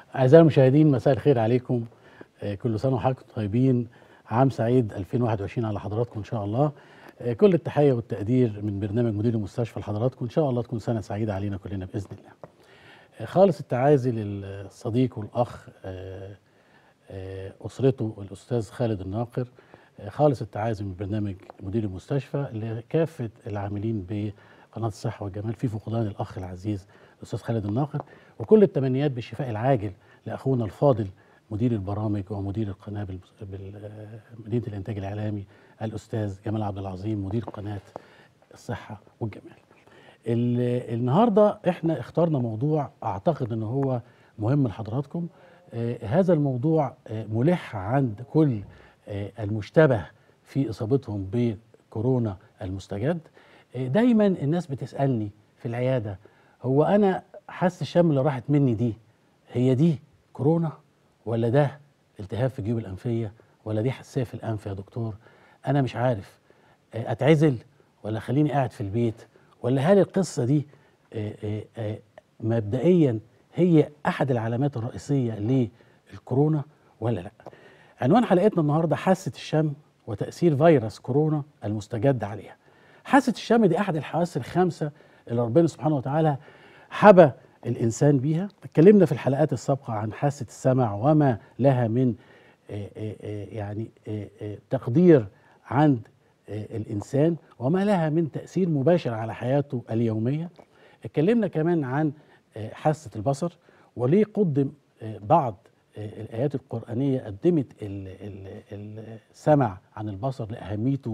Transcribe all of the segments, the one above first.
أعزائي المشاهدين مساء الخير عليكم آه، كل سنة وحضراتكم طيبين عام سعيد 2021 على حضراتكم إن شاء الله آه، كل التحية والتقدير من برنامج مدير المستشفى لحضراتكم إن شاء الله تكون سنة سعيدة علينا كلنا بإذن الله آه، خالص التعازي للصديق والأخ آه، آه، أسرته الأستاذ خالد الناقر آه، خالص التعازي من برنامج مدير المستشفى لكافة العاملين بقناة الصحة والجمال في فقدان الأخ العزيز الأستاذ خالد الناقر وكل التمنيات بالشفاء العاجل لأخونا الفاضل مدير البرامج ومدير القناة بمدينة الإنتاج الإعلامي الأستاذ جمال عبد العظيم مدير قناة الصحة والجمال ال- النهاردة احنا اخترنا موضوع أعتقد أنه هو مهم لحضراتكم آه، هذا الموضوع آه، ملح عند كل آه، المشتبه في إصابتهم بكورونا المستجد آه، دايما الناس بتسألني في العيادة هو أنا حاسة الشم اللي راحت مني دي هي دي كورونا ولا ده التهاب في الجيوب الأنفية ولا دي حساسية في الأنف يا دكتور أنا مش عارف آه، أتعزل ولا خليني قاعد في البيت ولا هل القصة دي آه، آه، آه، مبدئيا هي أحد العلامات الرئيسية للكورونا ولا لا عنوان حلقتنا النهاردة حاسة الشم وتأثير فيروس كورونا المستجد عليها حاسة الشم دي أحد الحواس الخمسة اللي ربنا سبحانه وتعالى حبى الإنسان بيها اتكلمنا في الحلقات السابقة عن حاسة السمع وما لها من آه، آه، آه، يعني آه، آه، تقدير عند آه، الإنسان وما لها من تأثير مباشر على حياته اليومية اتكلمنا كمان عن آه، حاسة البصر وليه قدم آه، بعض آه، الآيات القرآنية قدمت ال- ال- السمع عن البصر لأهميته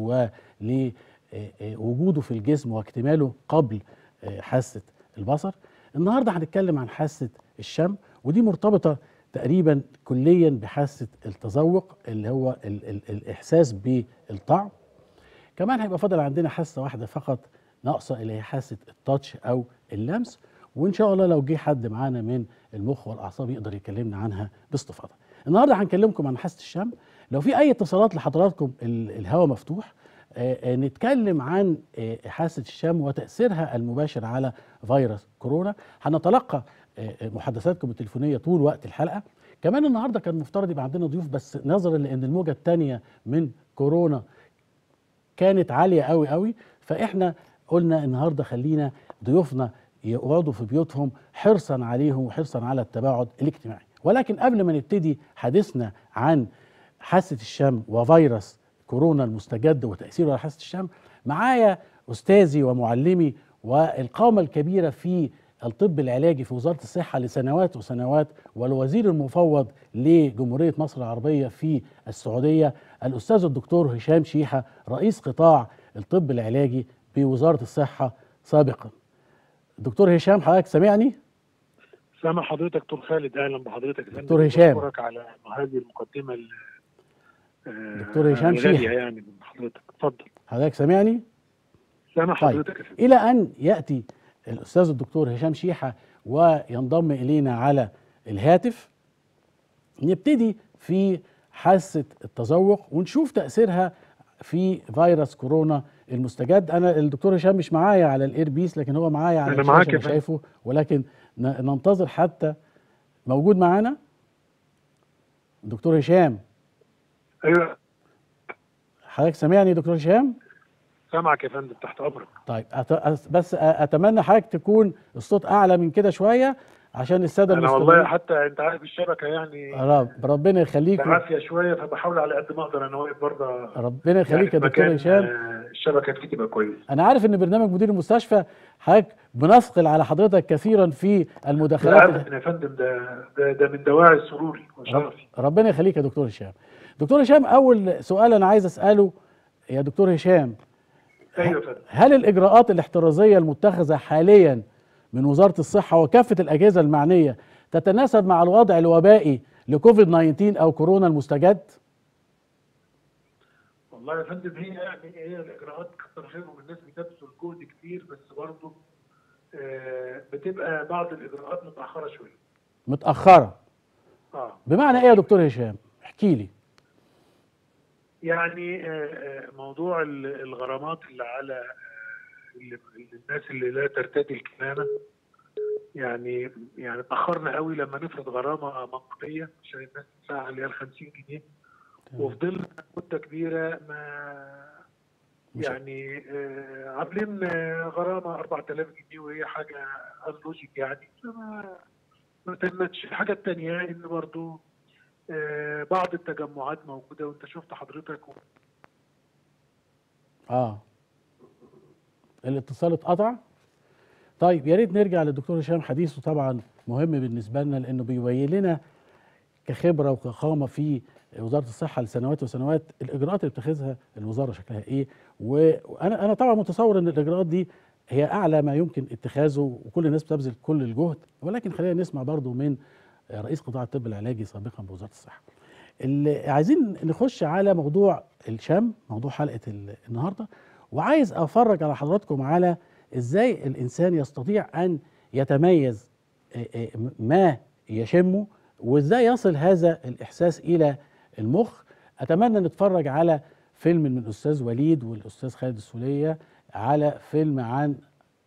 ولوجوده في الجسم واكتماله قبل آه، حاسة البصر النهاردة هنتكلم عن حاسة الشم ودي مرتبطة تقريبا كليا بحاسة التذوق اللي هو ال ال الإحساس بالطعم كمان هيبقى فاضل عندنا حاسه واحده فقط ناقصه اللي هي حاسه التاتش او اللمس وان شاء الله لو جه حد معانا من المخ والاعصاب يقدر يكلمنا عنها باستفاضه. النهارده هنكلمكم عن حاسه الشم لو في اي اتصالات لحضراتكم ال- الهواء مفتوح آه، آه، نتكلم عن آه، حاسه الشم وتاثيرها المباشر على فيروس كورونا هنتلقى آه، آه، محادثاتكم التليفونيه طول وقت الحلقه كمان النهارده كان مفترض يبقى عندنا ضيوف بس نظرا لان الموجه الثانيه من كورونا كانت عاليه قوي قوي فاحنا قلنا النهارده خلينا ضيوفنا يقعدوا في بيوتهم حرصا عليهم وحرصا على التباعد الاجتماعي ولكن قبل ما نبتدي حديثنا عن حاسه الشم وفيروس كورونا المستجد وتاثيره على حاسه الشم معايا استاذي ومعلمي والقامه الكبيره في الطب العلاجي في وزاره الصحه لسنوات وسنوات والوزير المفوض لجمهوريه مصر العربيه في السعوديه الاستاذ الدكتور هشام شيحه رئيس قطاع الطب العلاجي بوزاره الصحه سابقا. دكتور هشام حضرتك سامعني؟ سامع حضرتك دكتور خالد اهلا بحضرتك يا فندم. دكتور هشام. بشكرك على هذه المقدمه ال- آه، دكتور هشام الغالية شيحة. يعني من حضرتك اتفضل حضرتك سامعني؟ سامع طيب. حضرتك يا فندم الى ان ياتي الاستاذ الدكتور هشام شيحه وينضم الينا على الهاتف نبتدي في حاسه التذوق ونشوف تاثيرها في فيروس كورونا المستجد انا الدكتور هشام مش معايا على الاير بيس لكن هو معايا على أنا الشاشه معاك يا انا فندم. شايفه ولكن ن- ننتظر حتى موجود معانا دكتور هشام ايوه حضرتك سامعني يا دكتور هشام سامعك يا فندم تحت امرك طيب أت... أس- بس أ- اتمنى حضرتك تكون الصوت اعلى من كده شويه عشان الساده انا والله المستمعين حتى انت عارف الشبكه يعني رب ربنا يخليك بعافيه شويه فبحاول على قد ما اقدر انا واقف برضه ربنا يخليك يا يعني في دكتور مكان، هشام آه، الشبكه فيه تبقى كويس انا عارف ان برنامج مدير المستشفى حضرتك بنثقل على حضرتك كثيرا في المداخلات ابدا يا فندم ده ده, ده من دواعي سروري وشرفي ربنا يخليك يا دكتور هشام دكتور هشام اول سؤال انا عايز اساله يا دكتور هشام ايوه يا فندم هل الاجراءات الاحترازيه المتخذه حاليا من وزاره الصحه وكافه الاجهزه المعنيه تتناسب مع الوضع الوبائي لكوفيد 19 او كورونا المستجد؟ والله يا فندم هي يعني هي الاجراءات كتر خيرهم الناس بتبذل جهد كتير بس برضه آه، بتبقى بعض الاجراءات متاخره شويه متاخره اه بمعنى ايه يا دكتور هشام؟ احكي لي يعني آه، آه، موضوع ال- الغرامات اللي على آه، اللي- اللي الناس اللي لا ترتدي الكمامه يعني يعني اتاخرنا قوي لما نفرض غرامه منطقيه عشان الناس تدفع اللي هي ال 50 جنيه وفضلنا مده كبيره ما مش- يعني آه، عاملين آه، غرامه 4000 جنيه وهي حاجه انلوجيك يعني فما ما تمتش الحاجه الثانيه ان برضو آه، بعض التجمعات موجوده وانت شفت حضرتك اه الاتصال اتقطع طيب يا ريت نرجع للدكتور هشام حديثه طبعا مهم بالنسبه لنا لانه بيبين لنا كخبره وكخامه في وزاره الصحه لسنوات وسنوات الاجراءات اللي بتاخذها الوزاره شكلها ايه و- وانا انا طبعا متصور ان الاجراءات دي هي اعلى ما يمكن اتخاذه وكل الناس بتبذل كل الجهد ولكن خلينا نسمع برضو من رئيس قطاع الطب العلاجي سابقا بوزاره الصحه. اللي عايزين نخش على موضوع الشم موضوع حلقه ال- النهارده وعايز افرج على حضراتكم على ازاي الانسان يستطيع ان يتميز آه، آه، ما يشمه وازاي يصل هذا الاحساس الى المخ اتمنى نتفرج على فيلم من الاستاذ وليد والاستاذ خالد السوليه على فيلم عن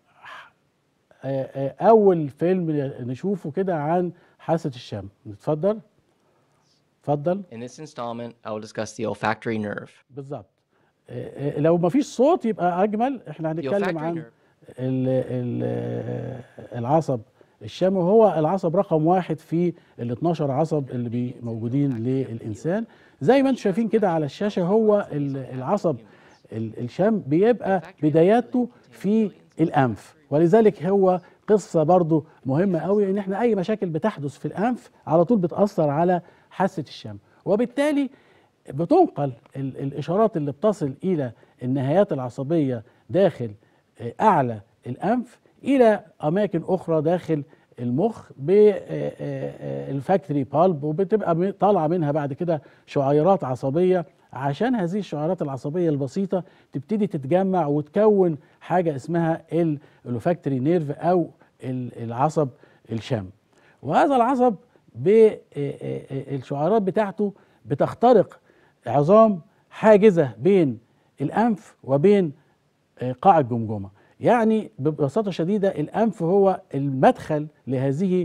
آه، آه، اول فيلم نشوفه كده عن حاسه الشم نتفضل اتفضل In this installment, I will discuss the olfactory nerve. بالظبط آه، آه، لو مفيش صوت يبقى اجمل احنا The هنتكلم olfactory عن nerve ال ال آه، العصب الشم هو العصب رقم واحد في ال 12 عصب اللي بي موجودين للانسان زي ما انتم شايفين كده على الشاشه هو ال- العصب ال- الشم بيبقى بداياته في الانف ولذلك هو قصه برضو مهمه قوي ان احنا اي مشاكل بتحدث في الانف على طول بتاثر على حاسه الشم وبالتالي بتنقل ال- الاشارات اللي بتصل الى النهايات العصبيه داخل آه، اعلى الانف الى اماكن اخرى داخل المخ بالفاكتوري بالب وبتبقى م- طالعه منها بعد كده شعيرات عصبيه عشان هذه الشعيرات العصبيه البسيطه تبتدي تتجمع وتكون حاجه اسمها الفاكتوري نيرف او ال- العصب الشم وهذا العصب بالشعيرات بتاعته بتخترق عظام حاجزه بين الانف وبين آه، قاع الجمجمه يعني ببساطه شديده الانف هو المدخل لهذه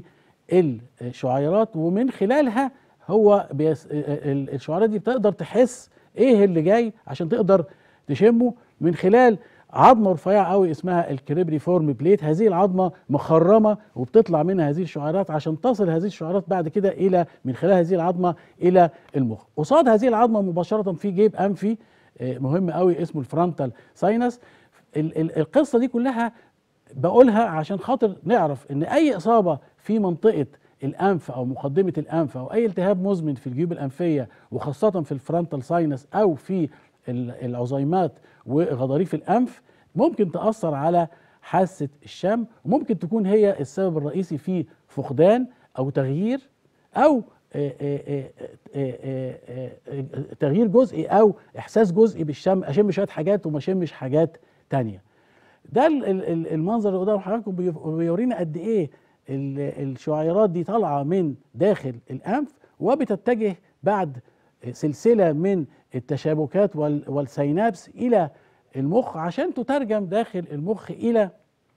الشعيرات ومن خلالها هو بيس آه، ال- الشعيرات دي بتقدر تحس ايه اللي جاي عشان تقدر تشمه من خلال عظمه رفيعه قوي اسمها الكريبري فورم بليت هذه العظمه مخرمه وبتطلع منها هذه الشعيرات عشان تصل هذه الشعيرات بعد كده الى من خلال هذه العظمه الى المخ قصاد هذه العظمه مباشره في جيب انفي آه، مهم قوي اسمه الفرونتال ساينس ال- ال- القصه دي كلها بقولها عشان خاطر نعرف ان اي اصابه في منطقه الانف او مقدمه الانف او اي التهاب مزمن في الجيوب الانفيه وخاصه في الفرونتال ساينس او في ال- العظيمات وغضاريف الانف ممكن تاثر على حاسه الشم وممكن تكون هي السبب الرئيسي في فقدان او تغيير او آه، آه، آه، آه، آه، آه، تغيير جزئي او احساس جزئي بالشم اشم شويه حاجات وما اشمش حاجات تانية ده ال- ال- ال- المنظر اللي قدام حضراتكم بي- بيورينا قد ايه ال- الشعيرات دي طالعه من داخل الانف وبتتجه بعد سلسله من التشابكات وال- والسينابس الى المخ عشان تترجم داخل المخ الى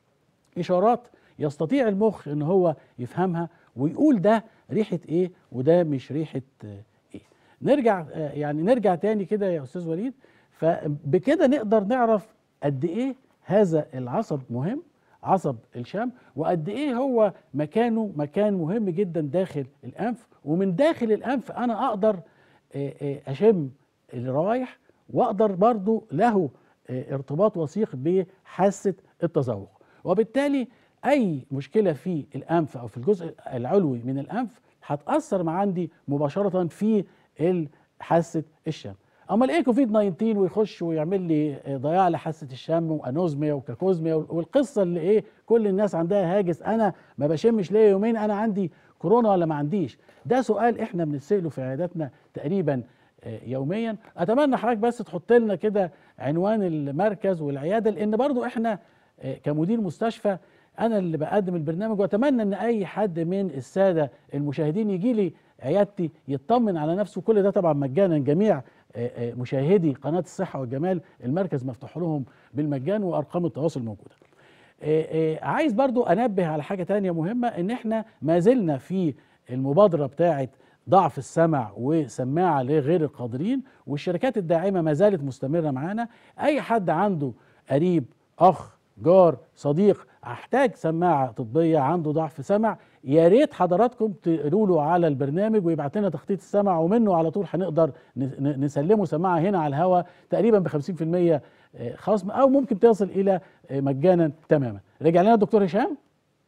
اشارات يستطيع المخ ان هو يفهمها ويقول ده ريحه ايه وده مش ريحه آه، ايه نرجع آه، يعني نرجع تاني كده يا استاذ وليد فبكده نقدر نعرف قد ايه هذا العصب مهم عصب الشم وقد ايه هو مكانه مكان مهم جدا داخل الانف ومن داخل الانف انا اقدر آه، آه، اشم الروائح واقدر برضو له آه، ارتباط وثيق بحاسه التذوق وبالتالي اي مشكله في الانف او في الجزء العلوي من الانف هتاثر مع عندي مباشره في ال- حاسه الشم امال ايه كوفيد 19 ويخش ويعمل لي آه، ضياع لحاسه الشم وانوزميا وكاكوزميا وال- والقصه اللي ايه كل الناس عندها هاجس انا ما بشمش ليه يومين انا عندي كورونا ولا ما عنديش ده سؤال احنا بنساله في عياداتنا تقريبا آه، يوميا اتمنى حضرتك بس تحط لنا كده عنوان المركز والعياده لان برضو احنا آه، كمدير مستشفى انا اللي بقدم البرنامج واتمنى ان اي حد من الساده المشاهدين يجي لي عيادتي يطمن على نفسه كل ده طبعا مجانا جميع آه، آه، مشاهدي قناه الصحه والجمال المركز مفتوح لهم بالمجان وارقام التواصل موجوده آه، آه، عايز برضو انبه على حاجه تانية مهمه ان احنا ما زلنا في المبادره بتاعه ضعف السمع وسماعه لغير القادرين والشركات الداعمه ما زالت مستمره معانا اي حد عنده قريب اخ جار صديق احتاج سماعه طبيه عنده ضعف سمع يا ريت حضراتكم تقولوا له على البرنامج ويبعت لنا تخطيط السمع ومنه على طول هنقدر ن- ن- نسلمه سماعه هنا على الهواء تقريبا ب 50% خصم او ممكن تصل الى مجانا تماما رجع لنا الدكتور هشام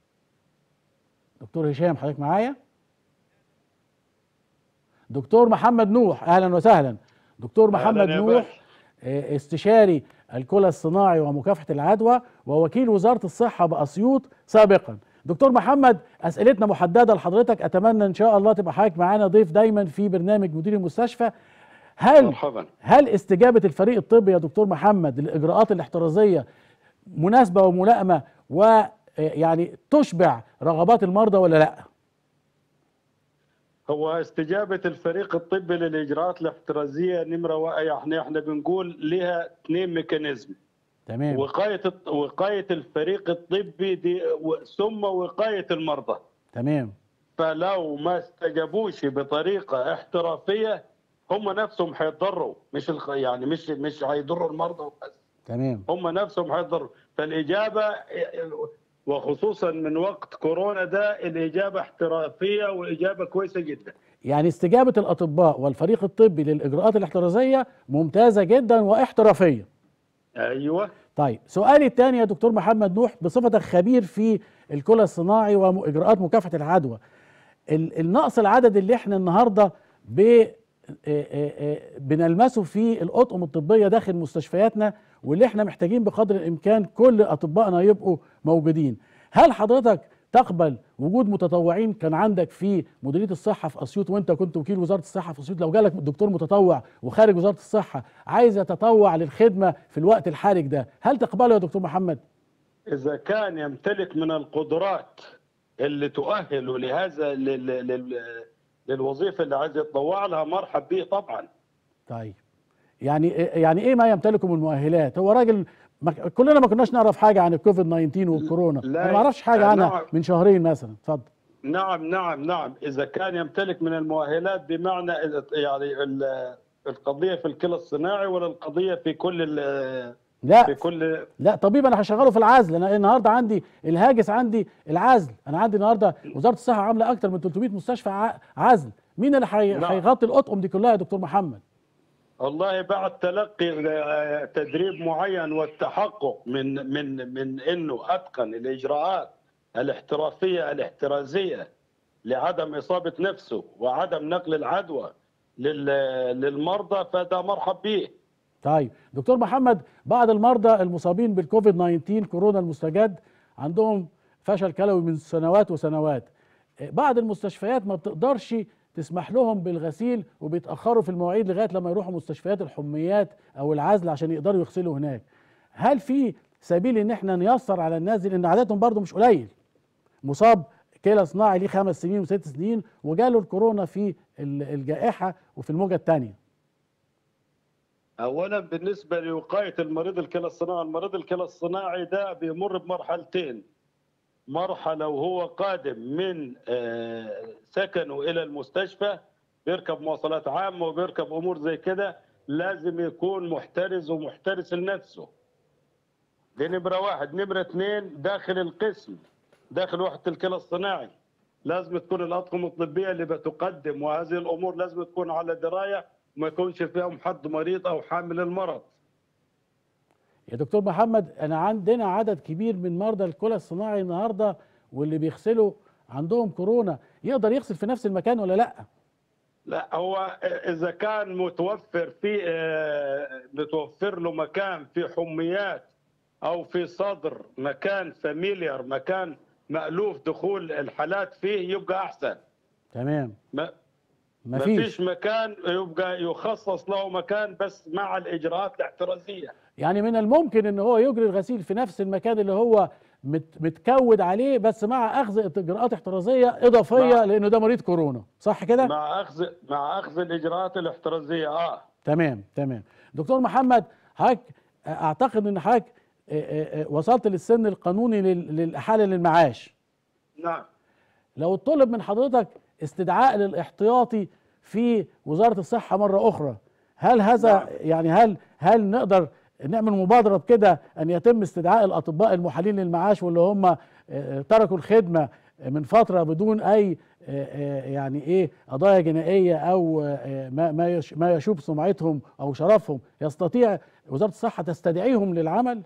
دكتور هشام حضرتك معايا دكتور محمد نوح اهلا وسهلا دكتور محمد يا نوح باشا. آه، استشاري الكلى الصناعي ومكافحه العدوى ووكيل وزاره الصحه باسيوط سابقا دكتور محمد اسئلتنا محدده لحضرتك اتمنى ان شاء الله تبقى حضرتك معانا ضيف دايما في برنامج مدير المستشفى هل مرحبا هل استجابه الفريق الطبي يا دكتور محمد للاجراءات الاحترازيه مناسبه وملائمه ويعني تشبع رغبات المرضى ولا لا؟ هو استجابة الفريق الطبي للإجراءات الاحترازية نمرة واحد يعني احنا بنقول لها اثنين ميكانيزم تمام وقاية الط- وقاية الفريق الطبي دي و- ثم وقاية المرضى تمام فلو ما استجابوش بطريقة احترافية هم نفسهم حيتضروا مش الخ... يعني مش مش هيضروا المرضى وبس تمام هم نفسهم حيضروا فالإجابة وخصوصا من وقت كورونا ده الإجابة احترافية وإجابة كويسة جدا يعني استجابه الاطباء والفريق الطبي للاجراءات الاحترازيه ممتازه جدا واحترافيه أيوة طيب سؤالي الثاني يا دكتور محمد نوح بصفتك خبير في الكلى الصناعي واجراءات مكافحه العدوى ال- النقص العدد اللي احنا النهارده ب آه، آه، آه، بنلمسه في الاطقم الطبيه داخل مستشفياتنا واللي احنا محتاجين بقدر الامكان كل اطبائنا يبقوا موجودين هل حضرتك تقبل وجود متطوعين كان عندك في مديريه الصحه في اسيوط وانت كنت وكيل وزاره الصحه في اسيوط لو جالك دكتور متطوع وخارج وزاره الصحه عايز يتطوع للخدمه في الوقت الحرج ده هل تقبله يا دكتور محمد إذا كان يمتلك من القدرات اللي تؤهله لهذا لل... لل... للوظيفة اللي عايز يتطوع لها مرحب به طبعا طيب يعني يعني ايه ما يمتلكه من مؤهلات هو راجل ما كلنا ما كناش نعرف حاجه عن الكوفيد 19 والكورونا لا، انا ما اعرفش حاجه نعم. عنها من شهرين مثلا اتفضل نعم نعم نعم إذا كان يمتلك من المؤهلات بمعنى إذا- يعني ال- القضية في الكلى الصناعي ولا القضية في كل ال- في لا كل لا طبيب انا هشغله في العزل انا النهارده عندي الهاجس عندي العزل انا عندي النهارده وزاره الصحه عامله اكتر من 300 مستشفى ع- عزل مين اللي حي- نعم. هيغطي الاطقم دي كلها يا دكتور محمد والله بعد تلقي آه، تدريب معين والتحقق من من من انه اتقن الاجراءات الاحترافيه الاحترازيه لعدم اصابه نفسه وعدم نقل العدوى لل- للمرضى فده مرحب به طيب دكتور محمد بعض المرضى المصابين بالكوفيد 19 كورونا المستجد عندهم فشل كلوي من سنوات وسنوات إيه، بعض المستشفيات ما بتقدرش تسمح لهم بالغسيل وبيتاخروا في المواعيد لغايه لما يروحوا مستشفيات الحميات او العزل عشان يقدروا يغسلوا هناك هل في سبيل ان احنا نيسر على الناس دي لان عددهم برضو مش قليل مصاب كلى صناعي ليه خمس سنين وست سنين وجاله الكورونا في ال- الجائحه وفي الموجه الثانيه اولا بالنسبه لوقايه المريض الكلى الصناعي المريض الكلى الصناعي ده بيمر بمرحلتين مرحله وهو قادم من آه، سكنه الى المستشفى بيركب مواصلات عامه وبيركب امور زي كده لازم يكون محترز ومحترس لنفسه دي نمره واحد نمره اثنين داخل القسم داخل وحده الكلى الصناعي لازم تكون الاطقم الطبيه اللي بتقدم وهذه الامور لازم تكون على درايه وما يكونش فيهم حد مريض او حامل المرض يا دكتور محمد انا عندنا عدد كبير من مرضى الكلى الصناعي النهارده واللي بيغسلوا عندهم كورونا يقدر يغسل في نفس المكان ولا لا لا هو اذا كان متوفر في آه، متوفر له مكان في حميات او في صدر مكان فاميليار مكان مألوف دخول الحالات فيه يبقى احسن تمام ما ما مفيش فيش مكان يبقى يخصص له مكان بس مع الاجراءات الاحترازيه يعني من الممكن ان هو يجري الغسيل في نفس المكان اللي هو مت متكود عليه بس مع اخذ اجراءات احترازيه اضافيه مع- لانه ده مريض كورونا صح كده مع اخذ مع اخذ الاجراءات الاحترازيه اه تمام تمام دكتور محمد حضرتك اعتقد ان حضرتك آه، آه، وصلت للسن القانوني لل- للاحاله للمعاش نعم لو طلب من حضرتك استدعاء للاحتياطي في وزاره الصحه مره اخرى هل هذا نعم. يعني هل هل نقدر نعمل مبادره بكده ان يتم استدعاء الاطباء المحالين للمعاش واللي هم آه، تركوا الخدمه من فتره بدون اي آه، آه، يعني ايه قضايا جنائيه او آه، ما ما يش- ما يشوب سمعتهم او شرفهم يستطيع وزاره الصحه تستدعيهم للعمل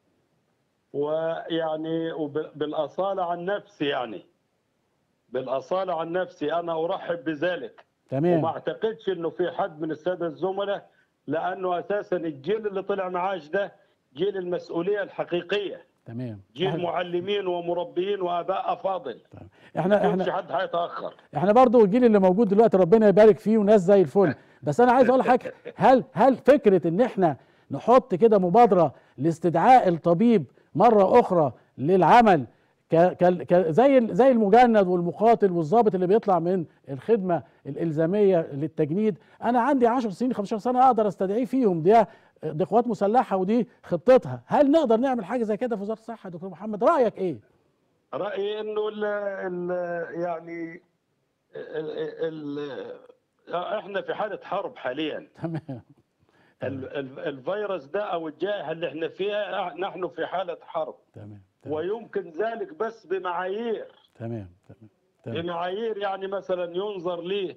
ويعني وب- بالأصالة عن نفسي يعني بالأصالة عن نفسي أنا أرحب بذلك وما تمام أعتقدش إنه في حد من السادة الزملاء لأنه أساسا الجيل اللي طلع معاش ده جيل المسؤولية الحقيقية تمام جيل احنا معلمين ومربيين وآباء أفاضل احنا, ما احنا حد هيتأخر احنا برضو الجيل اللي موجود دلوقتي ربنا يبارك فيه وناس زي الفل بس انا عايز اقول لحضرتك هل هل فكره ان احنا نحط كده مبادره لاستدعاء الطبيب مره اخرى للعمل ك ك ك زي ال- زي المجند والمقاتل والضابط اللي بيطلع من الخدمه الالزاميه للتجنيد انا عندي 10 سنين 15 سنه اقدر استدعيه فيهم دي دي قوات مسلحه ودي خطتها هل نقدر نعمل حاجه زي كده في وزاره الصحه يا دكتور محمد رايك ايه رأيي إنه ال ال يعني ال ال احنا في حالة حرب حاليا تمام ال- ال- الفيروس ده او الجائحه اللي احنا فيها نحن في حاله حرب تمام تمام ويمكن ذلك بس بمعايير تمام تمام تمام بمعايير يعني مثلا ينظر ليه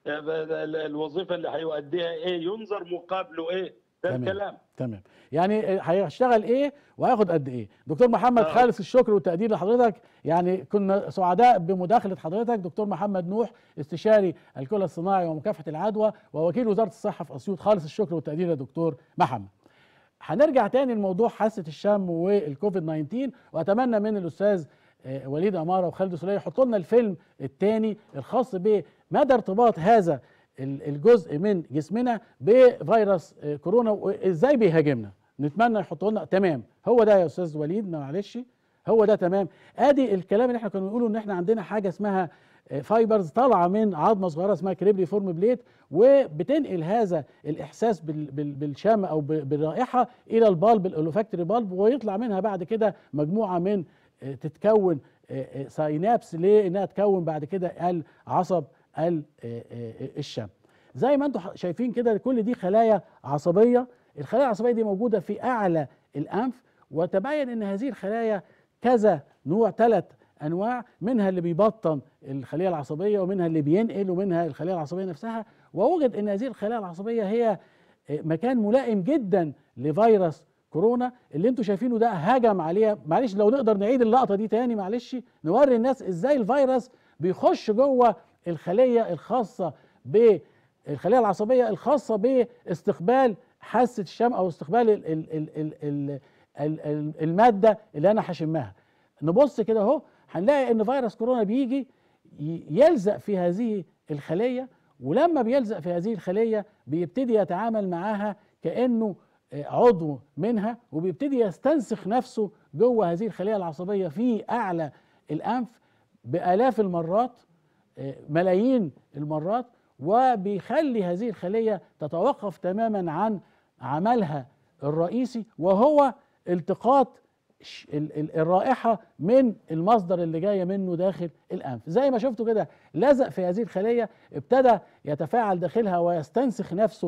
ال- الوظيفه اللي هيؤديها ايه ينظر مقابله ايه ده تمام. الكلام تمام يعني هيشتغل ايه وهياخد قد ايه دكتور محمد آه. خالص الشكر والتقدير لحضرتك يعني كنا سعداء بمداخله حضرتك دكتور محمد نوح استشاري الكلى الصناعي ومكافحه العدوى ووكيل وزاره الصحه في اسيوط خالص الشكر والتقدير يا دكتور محمد هنرجع تاني لموضوع حاسه الشم والكوفيد 19 واتمنى من الاستاذ آه، وليد اماره وخالد سلية يحطوا لنا الفيلم الثاني الخاص بمدى ارتباط هذا ال- الجزء من جسمنا بفيروس آه، كورونا وازاي بيهاجمنا نتمنى يحطوا لنا تمام هو ده يا استاذ وليد معلش هو ده تمام ادي الكلام اللي احنا كنا بنقوله ان احنا عندنا حاجه اسمها آه، فايبرز طالعه من عظمه صغيره اسمها كريبلي فورم بليت وبتنقل هذا الاحساس بال- بال- بالشم او ب- بالرائحه الى البالب الاولوفاكتوري بالب ويطلع منها بعد كده مجموعه من آه، تتكون آه، آه، ساينابس لانها تكون بعد كده العصب ال- آه، آه، الشم زي ما انتم ح- شايفين كده كل دي خلايا عصبيه الخلايا العصبيه دي موجوده في اعلى الانف وتبين ان هذه الخلايا كذا نوع ثلاث انواع منها اللي بيبطن الخليه العصبيه ومنها اللي بينقل ومنها الخليه العصبيه نفسها ووجد ان هذه الخلايا العصبيه هي مكان ملائم جدا لفيروس كورونا اللي انتم شايفينه ده هجم عليها معلش لو نقدر نعيد اللقطه دي تاني معلش نوري الناس ازاي الفيروس بيخش جوه الخليه الخاصه بالخليه العصبيه الخاصه باستقبال حاسه الشم او استقبال ال ال ال ال ال ال ال الماده اللي انا هشمها نبص كده اهو هنلاقي ان فيروس كورونا بيجي ي- يلزق في هذه الخليه ولما بيلزق في هذه الخليه بيبتدي يتعامل معاها كانه آه، عضو منها وبيبتدي يستنسخ نفسه جوه هذه الخليه العصبيه في اعلى الانف بالاف المرات آه، ملايين المرات وبيخلي هذه الخليه تتوقف تماما عن عملها الرئيسي وهو التقاط ش- ال- ال- الرائحه من المصدر اللي جايه منه داخل الانف زي ما شفتوا كده لزق في هذه الخليه ابتدى يتفاعل داخلها ويستنسخ نفسه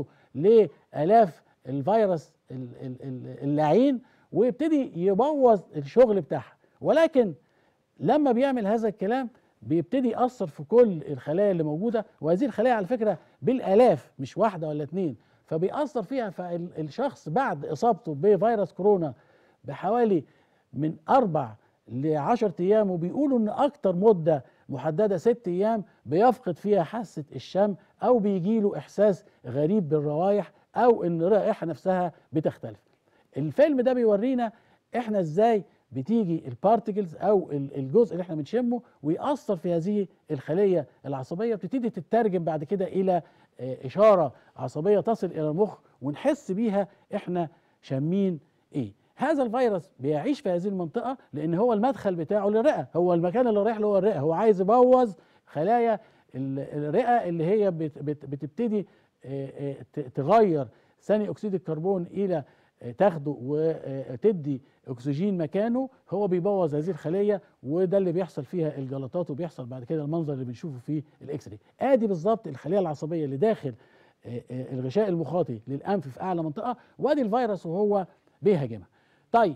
لالاف الفيروس ال- ال- ال- اللعين ويبتدي يبوظ الشغل بتاعها ولكن لما بيعمل هذا الكلام بيبتدي يأثر في كل الخلايا اللي موجودة وهذه الخلايا على فكرة بالآلاف مش واحدة ولا اتنين فبيأثر فيها فالشخص بعد إصابته بفيروس كورونا بحوالي من أربع لعشر أيام وبيقولوا إن أكتر مدة محددة ست أيام بيفقد فيها حاسة الشم أو بيجيله إحساس غريب بالروايح أو إن الرائحة نفسها بتختلف الفيلم ده بيورينا احنا ازاي بتيجي البارتكلز او ال- الجزء اللي احنا بنشمه ويأثر في هذه الخلية العصبية بتبتدي تترجم بعد كده الى آه، اشارة عصبية تصل الى المخ ونحس بيها احنا شامين ايه هذا الفيروس بيعيش في هذه المنطقة لان هو المدخل بتاعه للرئة هو المكان اللي رايح له هو الرئة هو عايز يبوظ خلايا ال- الرئة اللي هي بت- بت- بتبتدي آه، آه، ت- تغير ثاني اكسيد الكربون الى آه، تاخده وتدي اكسجين مكانه هو بيبوظ هذه الخليه وده اللي بيحصل فيها الجلطات وبيحصل بعد كده المنظر اللي بنشوفه في الاكس راي ادي بالظبط الخليه العصبيه اللي داخل آه، آه، الغشاء المخاطي للانف في اعلى منطقه وادي الفيروس وهو بيهاجمها طيب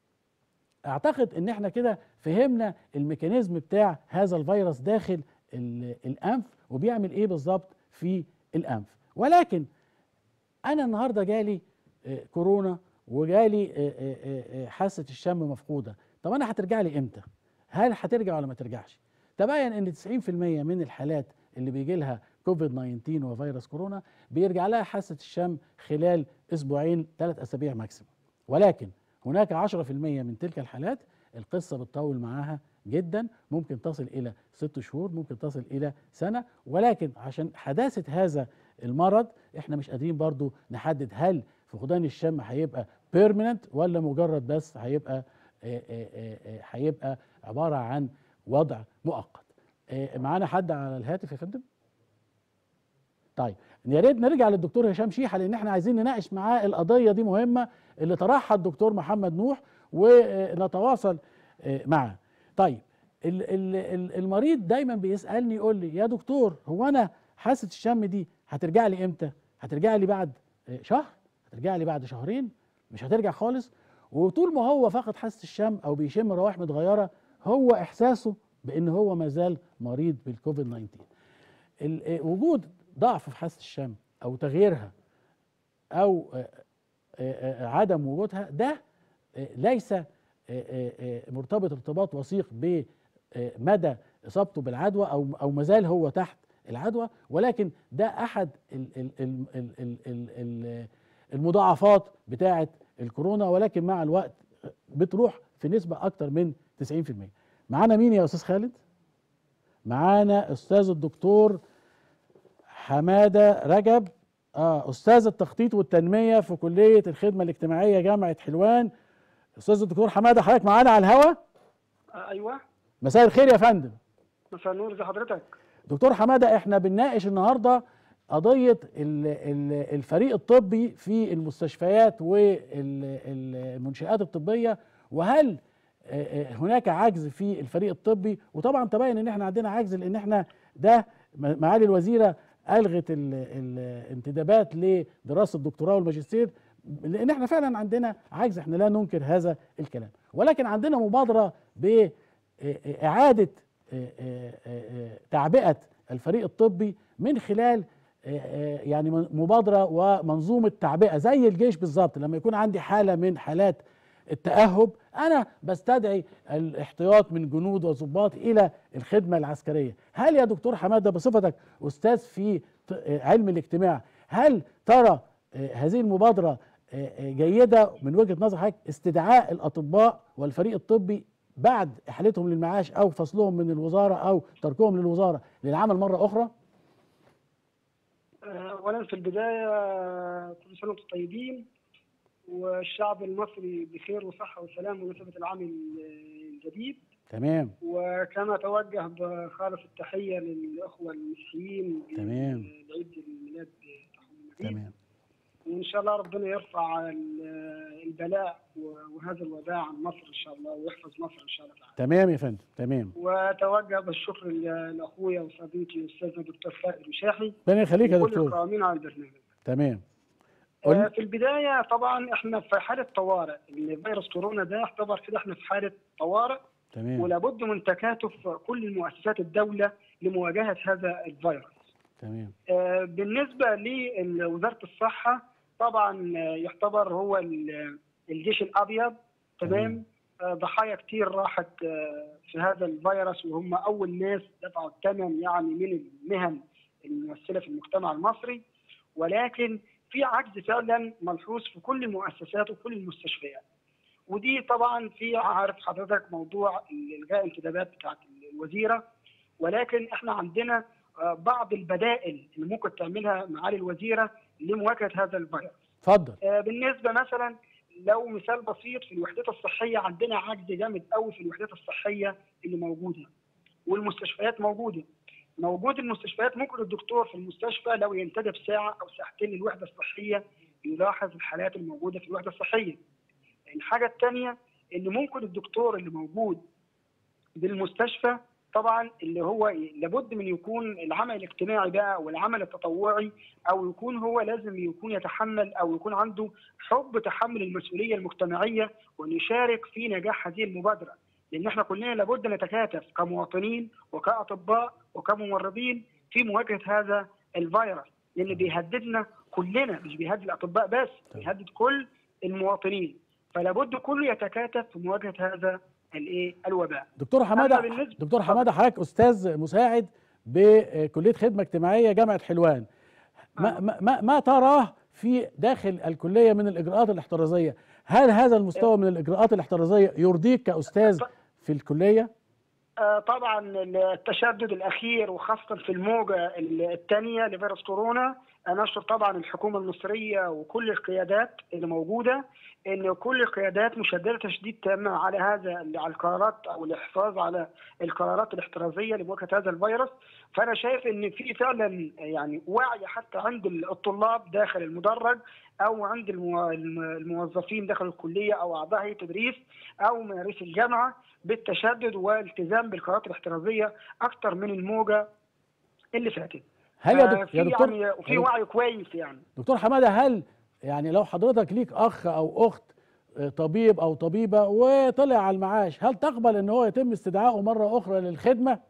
اعتقد ان احنا كده فهمنا الميكانيزم بتاع هذا الفيروس داخل ال- الانف وبيعمل ايه بالظبط في الانف ولكن انا النهارده جالي آه، كورونا وجالي آه، آه، آه، آه، حاسه الشم مفقوده طب انا هترجع لي امتى هل هترجع ولا ما ترجعش تبين ان 90% من الحالات اللي بيجي لها كوفيد 19 وفيروس كورونا بيرجع لها حاسه الشم خلال اسبوعين ثلاث اسابيع ماكسيموم ولكن هناك 10% من تلك الحالات القصه بتطول معاها جدا ممكن تصل الى ست شهور ممكن تصل الى سنه ولكن عشان حداثه هذا المرض احنا مش قادرين برضو نحدد هل فقدان الشم هيبقى بيرمننت ولا مجرد بس هيبقى آه، آه، آه، آه، هيبقى عباره عن وضع مؤقت آه، معانا حد على الهاتف يا فندم طيب يا ريت نرجع للدكتور هشام شيحه لان احنا عايزين نناقش معاه القضيه دي مهمه اللي طرحها الدكتور محمد نوح ونتواصل آه، معاه طيب ال- ال- ال- المريض دايما بيسالني يقول لي يا دكتور هو انا حاسه الشم دي هترجع لي امتى هترجع لي بعد آه، شهر هترجع لي بعد شهرين مش هترجع خالص وطول ما هو فقد حاسه الشم او بيشم روائح متغيره هو احساسه بان هو ما زال مريض بالكوفيد 19 ال- آه، وجود ضعف في حاسه الشم او تغييرها او آه، آه، آه، عدم وجودها ده آه، ليس آه، آه، آه، مرتبط ارتباط وثيق بمدى اصابته بالعدوى او او مازال هو تحت العدوى ولكن ده احد ال- ال- ال- ال- ال- ال- ال- المضاعفات بتاعه الكورونا ولكن مع الوقت بتروح في نسبه اكتر من 90% معانا مين يا استاذ خالد معانا استاذ الدكتور حماده رجب اه استاذ التخطيط والتنميه في كليه الخدمه الاجتماعيه جامعه حلوان استاذ الدكتور حماده حضرتك معانا على الهوا ايوه مساء الخير يا فندم مساء النور ازي حضرتك دكتور حماده احنا بنناقش النهارده قضيه ال- ال- الفريق الطبي في المستشفيات والمنشآت الطبيه وهل آه، آه، هناك عجز في الفريق الطبي وطبعا تبين ان احنا عندنا عجز لان احنا ده م- معالي الوزيره الغت ال- الانتدابات لدراسه الدكتوراه والماجستير لان احنا فعلا عندنا عجز احنا لا ننكر هذا الكلام ولكن عندنا مبادره باعاده تعبئه الفريق الطبي من خلال آه، آه، يعني من- مبادره ومنظومه تعبئه زي الجيش بالظبط لما يكون عندي حاله من حالات التأهب أنا بستدعي الاحتياط من جنود وضباط إلى الخدمة العسكرية هل يا دكتور حمادة بصفتك أستاذ في ط- آه، علم الاجتماع هل ترى آه، هذه المبادرة آه، آه، جيدة من وجهة نظر حضرتك استدعاء الأطباء والفريق الطبي بعد إحالتهم للمعاش أو فصلهم من الوزارة أو تركهم للوزارة للعمل مرة أخرى آه، اولا في البدايه آه، كل سنه وانتم طيبين والشعب المصري بخير وصحه وسلام بمناسبه العام الجديد تمام وكما اتوجه بخالص التحيه للاخوه المسيحيين تمام. بعيد الميلاد بتاعهم المجيد تمام وان شاء الله ربنا يرفع ال- البلاء وهذا الوباء عن مصر ان شاء الله ويحفظ مصر ان شاء الله تعالى تمام يا فندم تمام واتوجه بالشكر ل- لاخويا وصديقي الاستاذ الدكتور فائد مشاحي ربنا يخليك يا وكل دكتور القائمين على البرنامج تمام آه، قول في البدايه طبعا احنا في حاله طوارئ ان فيروس كورونا ده يعتبر كده احنا في حاله طوارئ تمام ولابد من تكاتف كل المؤسسات الدوله لمواجهه هذا الفيروس. تمام آه، بالنسبه لوزاره الصحه طبعا آه، يعتبر هو ال- الجيش الابيض تمام. تمام آه، ضحايا كتير راحت آه، في هذا الفيروس وهم اول ناس دفعوا الثمن يعني من المهن الممثله في المجتمع المصري ولكن في عجز فعلا ملحوظ في كل المؤسسات وكل المستشفيات ودي طبعا في عارف حضرتك موضوع الغاء انتدابات بتاعت الوزيره ولكن احنا عندنا آه، بعض البدائل اللي ممكن تعملها معالي الوزيره لمواجهه هذا الفيروس. اتفضل آه، بالنسبه مثلا لو مثال بسيط في الوحدات الصحيه عندنا عجز جامد قوي في الوحدات الصحيه اللي موجوده والمستشفيات موجوده. موجود المستشفيات ممكن الدكتور في المستشفى لو ينتدب ساعه او ساعتين للوحده الصحيه يلاحظ الحالات الموجوده في الوحده الصحيه. الحاجه الثانيه ان ممكن الدكتور اللي موجود بالمستشفى طبعا اللي هو لابد من يكون العمل الاجتماعي بقى والعمل التطوعي او يكون هو لازم يكون يتحمل او يكون عنده حب تحمل المسؤوليه المجتمعيه وان يشارك في نجاح هذه المبادره لان احنا كلنا لابد نتكاتف كمواطنين وكاطباء وكممرضين في مواجهه هذا الفيروس لان بيهددنا كلنا مش بيهدد الاطباء بس بيهدد كل المواطنين فلا بد كله يتكاتف في مواجهه هذا الايه الوباء دكتور حماده أما بالنسبة- دكتور حماده حضرتك استاذ مساعد بكليه خدمه اجتماعيه جامعه حلوان ما, آه. ما, ما, ما تراه في داخل الكليه من الاجراءات الاحترازيه هل هذا المستوى من الاجراءات الاحترازيه يرضيك كاستاذ في الكليه آه، طبعا التشدد الاخير وخاصه في الموجه الثانيه لفيروس كورونا انا اشكر طبعا الحكومه المصريه وكل القيادات اللي موجوده ان كل القيادات مشدده تشديد تام على هذا على القرارات او الحفاظ على القرارات الاحترازيه لمواجهه هذا الفيروس فانا شايف ان في فعلا يعني وعي حتى عند الطلاب داخل المدرج او عند المو- الموظفين داخل الكليه او اعضاء هيئه التدريس او من رئيس الجامعه بالتشدد والالتزام بالقرارات الاحترازيه اكثر من الموجه اللي فاتت. هل يا, آه، دك... يا في دكتور يعني وفي يا دك- وعي كويس يعني. دكتور حماده هل يعني لو حضرتك ليك اخ او اخت آه، طبيب او طبيبه وطلع على المعاش هل تقبل ان هو يتم استدعائه مره اخرى للخدمه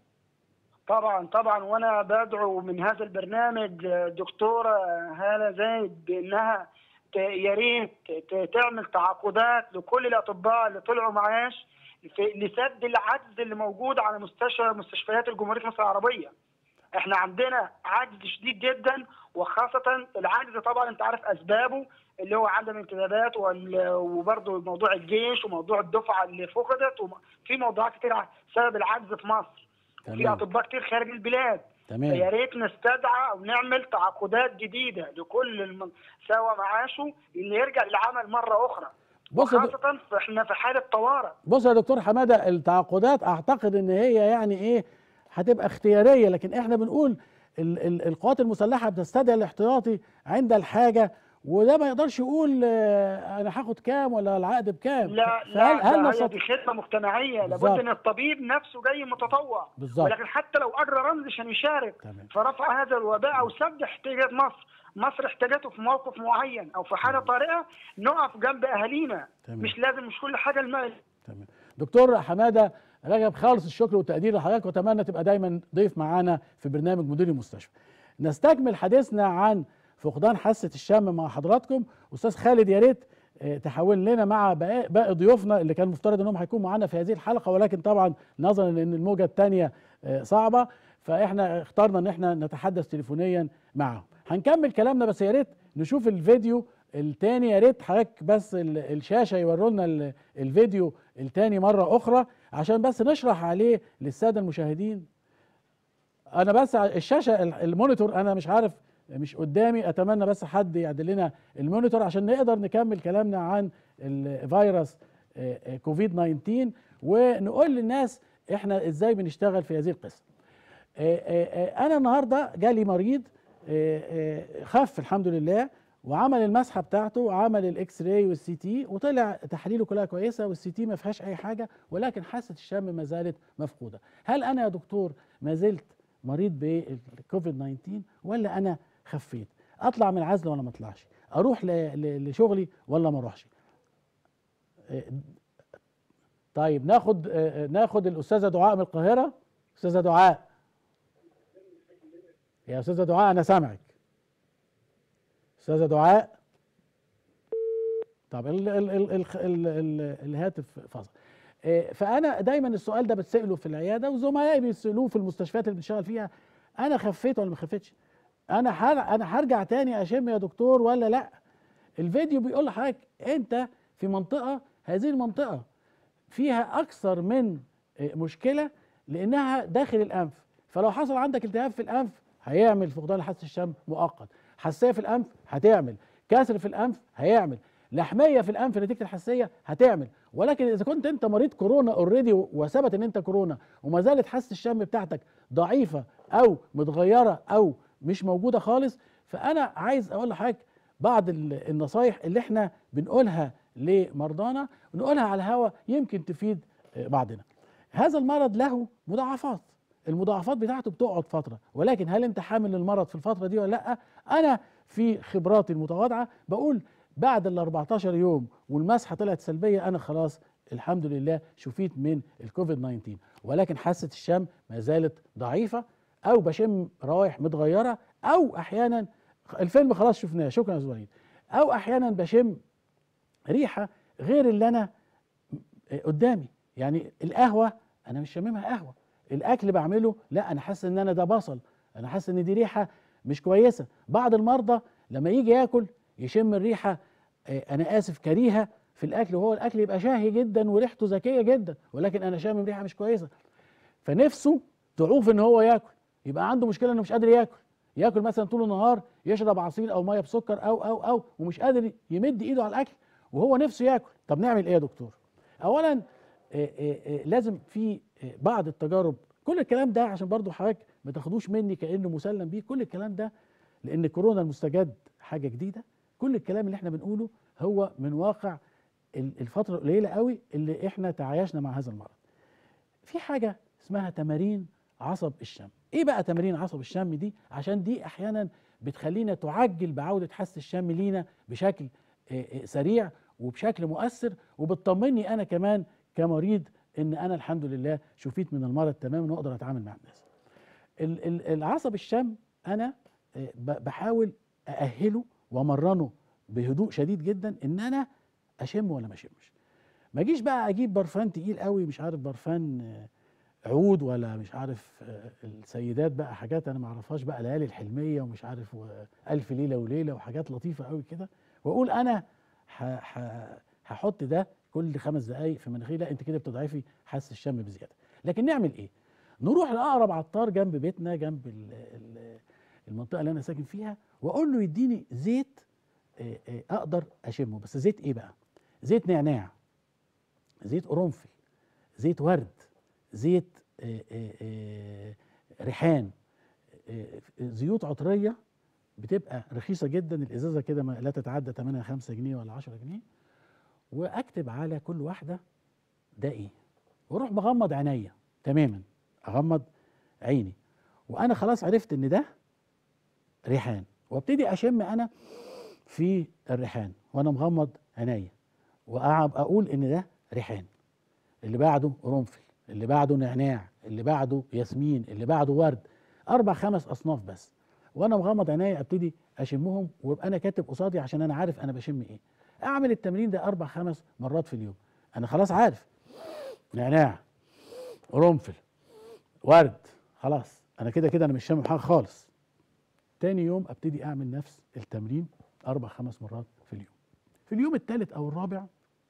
طبعا طبعا وانا بدعو من هذا البرنامج آه، دكتوره هاله زايد بانها ت- يا ريت ت- تعمل تعاقدات لكل الاطباء اللي طلعوا معاش في- لسد العجز اللي موجود على مستشفى مستشفيات الجمهوريه مصر العربيه. احنا عندنا عجز شديد جدا وخاصه العجز طبعا انت عارف اسبابه اللي هو عدم انتدابات وال- وبرضه موضوع الجيش وموضوع الدفعه اللي فقدت وفي موضوعات كتير ع- سبب العجز في مصر. في تمام اطباء كتير خارج البلاد فيا تمام ريت نستدعى او نعمل تعاقدات جديده لكل المن... سوى معاشه ان يرجع للعمل مره اخرى بص يا دك- خاصه احنا في حاله طوارئ بص يا دكتور حماده التعاقدات اعتقد ان هي يعني ايه هتبقى اختياريه لكن احنا بنقول ال ال القوات المسلحه بتستدعي الاحتياطي عند الحاجه وده ما يقدرش يقول آه، انا هاخد كام ولا العقد بكام لا فهل لا هل لا هي نستطيع دي خدمه مجتمعيه بالظبط. لابد ان الطبيب نفسه جاي متطوع بالظبط ولكن حتى لو اجرى رمز عشان يشارك تمام في رفع هذا الوباء او سد احتياجات مصر مصر احتاجته في موقف معين او في حاله طارئه نقف جنب اهالينا تمام مش لازم مش كل حاجه المال تمام دكتور حماده رجب خالص الشكر والتقدير لحضرتك واتمنى تبقى دايما ضيف معانا في برنامج مدير المستشفى نستكمل حديثنا عن فقدان حاسه الشم مع حضراتكم استاذ خالد يا ريت آه، تحول لنا مع باقي باقي ضيوفنا اللي كان مفترض انهم هيكونوا معانا في هذه الحلقه ولكن طبعا نظرا لان الموجه الثانيه صعبه فاحنا اخترنا ان احنا نتحدث تليفونيا معهم هنكمل كلامنا بس يا ريت نشوف الفيديو التاني يا ريت حضرتك بس ال- الشاشه يوروا لنا ال- الفيديو التاني مره اخرى عشان بس نشرح عليه للساده المشاهدين انا بس ع- الشاشه ال- المونيتور انا مش عارف مش قدامي اتمنى بس حد يعدل لنا المونيتور عشان نقدر نكمل كلامنا عن الفيروس آه، آه، كوفيد 19 ونقول للناس احنا ازاي بنشتغل في هذه القصه آه، آه، آه، انا النهارده جالي مريض آه، آه، خف الحمد لله وعمل المسحه بتاعته وعمل الاكس راي والسي تي وطلع تحاليله كلها كويسه والسي تي ما فيهاش اي حاجه ولكن حاسه الشم ما زالت مفقوده هل انا يا دكتور ما زلت مريض بالكوفيد 19 ولا انا خفيت اطلع من العزل ولا ما اطلعش اروح ل- ل- لشغلي ولا ما اروحش آه، طيب ناخد آه، آه، ناخد الاستاذه دعاء من القاهره استاذه دعاء يا استاذه دعاء انا سامعك استاذه دعاء طب ال ال ال ال ال ال الهاتف فصل آه، فانا دايما السؤال ده بتساله في العياده وزملائي بيسالوه في المستشفيات اللي بنشتغل فيها انا خفيت ولا ما خفيتش انا هر انا هرجع تاني اشم يا دكتور ولا لا الفيديو بيقول لحضرتك انت في منطقه هذه المنطقه فيها اكثر من آه، مشكله لانها داخل الانف فلو حصل عندك التهاب في الانف هيعمل فقدان حاسه الشم مؤقت حساسيه في الانف هتعمل كسر في الانف هيعمل لحميه في الانف نتيجه الحساسيه هتعمل ولكن اذا كنت انت مريض كورونا اوريدي وثبت ان انت كورونا وما زالت حاسه الشم بتاعتك ضعيفه او متغيره او مش موجوده خالص فانا عايز اقول لحضرتك بعض ال- النصايح اللي احنا بنقولها لمرضانا نقولها على الهوا يمكن تفيد آه، بعضنا هذا المرض له مضاعفات المضاعفات بتاعته بتقعد فتره ولكن هل انت حامل للمرض في الفتره دي ولا لا انا في خبراتي المتواضعه بقول بعد ال 14 يوم والمسحه طلعت سلبيه انا خلاص الحمد لله شفيت من الكوفيد 19 ولكن حاسه الشم ما زالت ضعيفه او بشم روائح متغيره او احيانا الفيلم خلاص شفناه شكرا يا زويد او احيانا بشم ريحه غير اللي انا قدامي يعني القهوه انا مش شاممها قهوه الاكل بعمله لا انا حاسس ان انا ده بصل انا حاسس ان دي ريحه مش كويسه بعض المرضى لما يجي ياكل يشم الريحه آه، انا اسف كريهه في الاكل وهو الاكل يبقى شاهي جدا وريحته ذكيه جدا ولكن انا شامم ريحه مش كويسه فنفسه تعوف ان هو ياكل يبقى عنده مشكله انه مش قادر ياكل ياكل مثلا طول النهار يشرب عصير او ميه بسكر او او او ومش قادر يمد ايده على الاكل وهو نفسه ياكل طب نعمل ايه يا دكتور اولا آه، آه، آه، لازم في آه، بعض التجارب كل الكلام ده عشان برضو حضرتك ما تاخدوش مني كانه مسلم بيه كل الكلام ده لان كورونا المستجد حاجه جديده كل الكلام اللي احنا بنقوله هو من واقع ال- الفتره القليله قوي اللي احنا تعايشنا مع هذا المرض في حاجه اسمها تمارين عصب الشم ايه بقى تمارين عصب الشم دي عشان دي احيانا بتخلينا تعجل بعوده حاسه الشم لينا بشكل آه، آه، سريع وبشكل مؤثر وبتطمني انا كمان كمريض ان انا الحمد لله شفيت من المرض تماما واقدر اتعامل مع الناس ال- ال- العصب الشم انا آه، ب- بحاول ااهله وامرنه بهدوء شديد جدا ان انا اشم ولا ما اشمش ما اجيش بقى اجيب برفان تقيل قوي مش عارف برفان آه، عود ولا مش عارف آه، السيدات بقى حاجات انا ما اعرفهاش بقى ليالي الحلميه ومش عارف الف ليله وليله وحاجات لطيفه قوي كده واقول انا ح- ح- هحط ده كل خمس دقائق في مناخيري لا انت كده بتضعفي حاسه الشم بزياده لكن نعمل ايه نروح لاقرب عطار جنب بيتنا جنب ال- ال- المنطقه اللي انا ساكن فيها واقول له يديني زيت آه، آه، اقدر اشمه بس زيت ايه بقى زيت نعناع زيت قرنفل زيت ورد زيت آه، آه، آه، ريحان آه، زيوت عطريه بتبقى رخيصه جدا الازازه كده ما لا تتعدى ثمنها 5 جنيه ولا 10 جنيه واكتب على كل واحده ده ايه واروح مغمض عينيا تماما اغمض عيني وانا خلاص عرفت ان ده ريحان وابتدي اشم انا في الريحان وانا مغمض عينيا واقعد اقول ان ده ريحان اللي بعده قرنفل اللي بعده نعناع اللي بعده ياسمين اللي بعده ورد اربع خمس اصناف بس وانا مغمض عينيا ابتدي اشمهم ويبقى انا كاتب قصادي عشان انا عارف انا بشم ايه اعمل التمرين ده اربع خمس مرات في اليوم انا خلاص عارف نعناع قرنفل ورد خلاص انا كده كده انا مش شامم حاجه خالص تاني يوم ابتدي اعمل نفس التمرين اربع خمس مرات في اليوم في اليوم الثالث او الرابع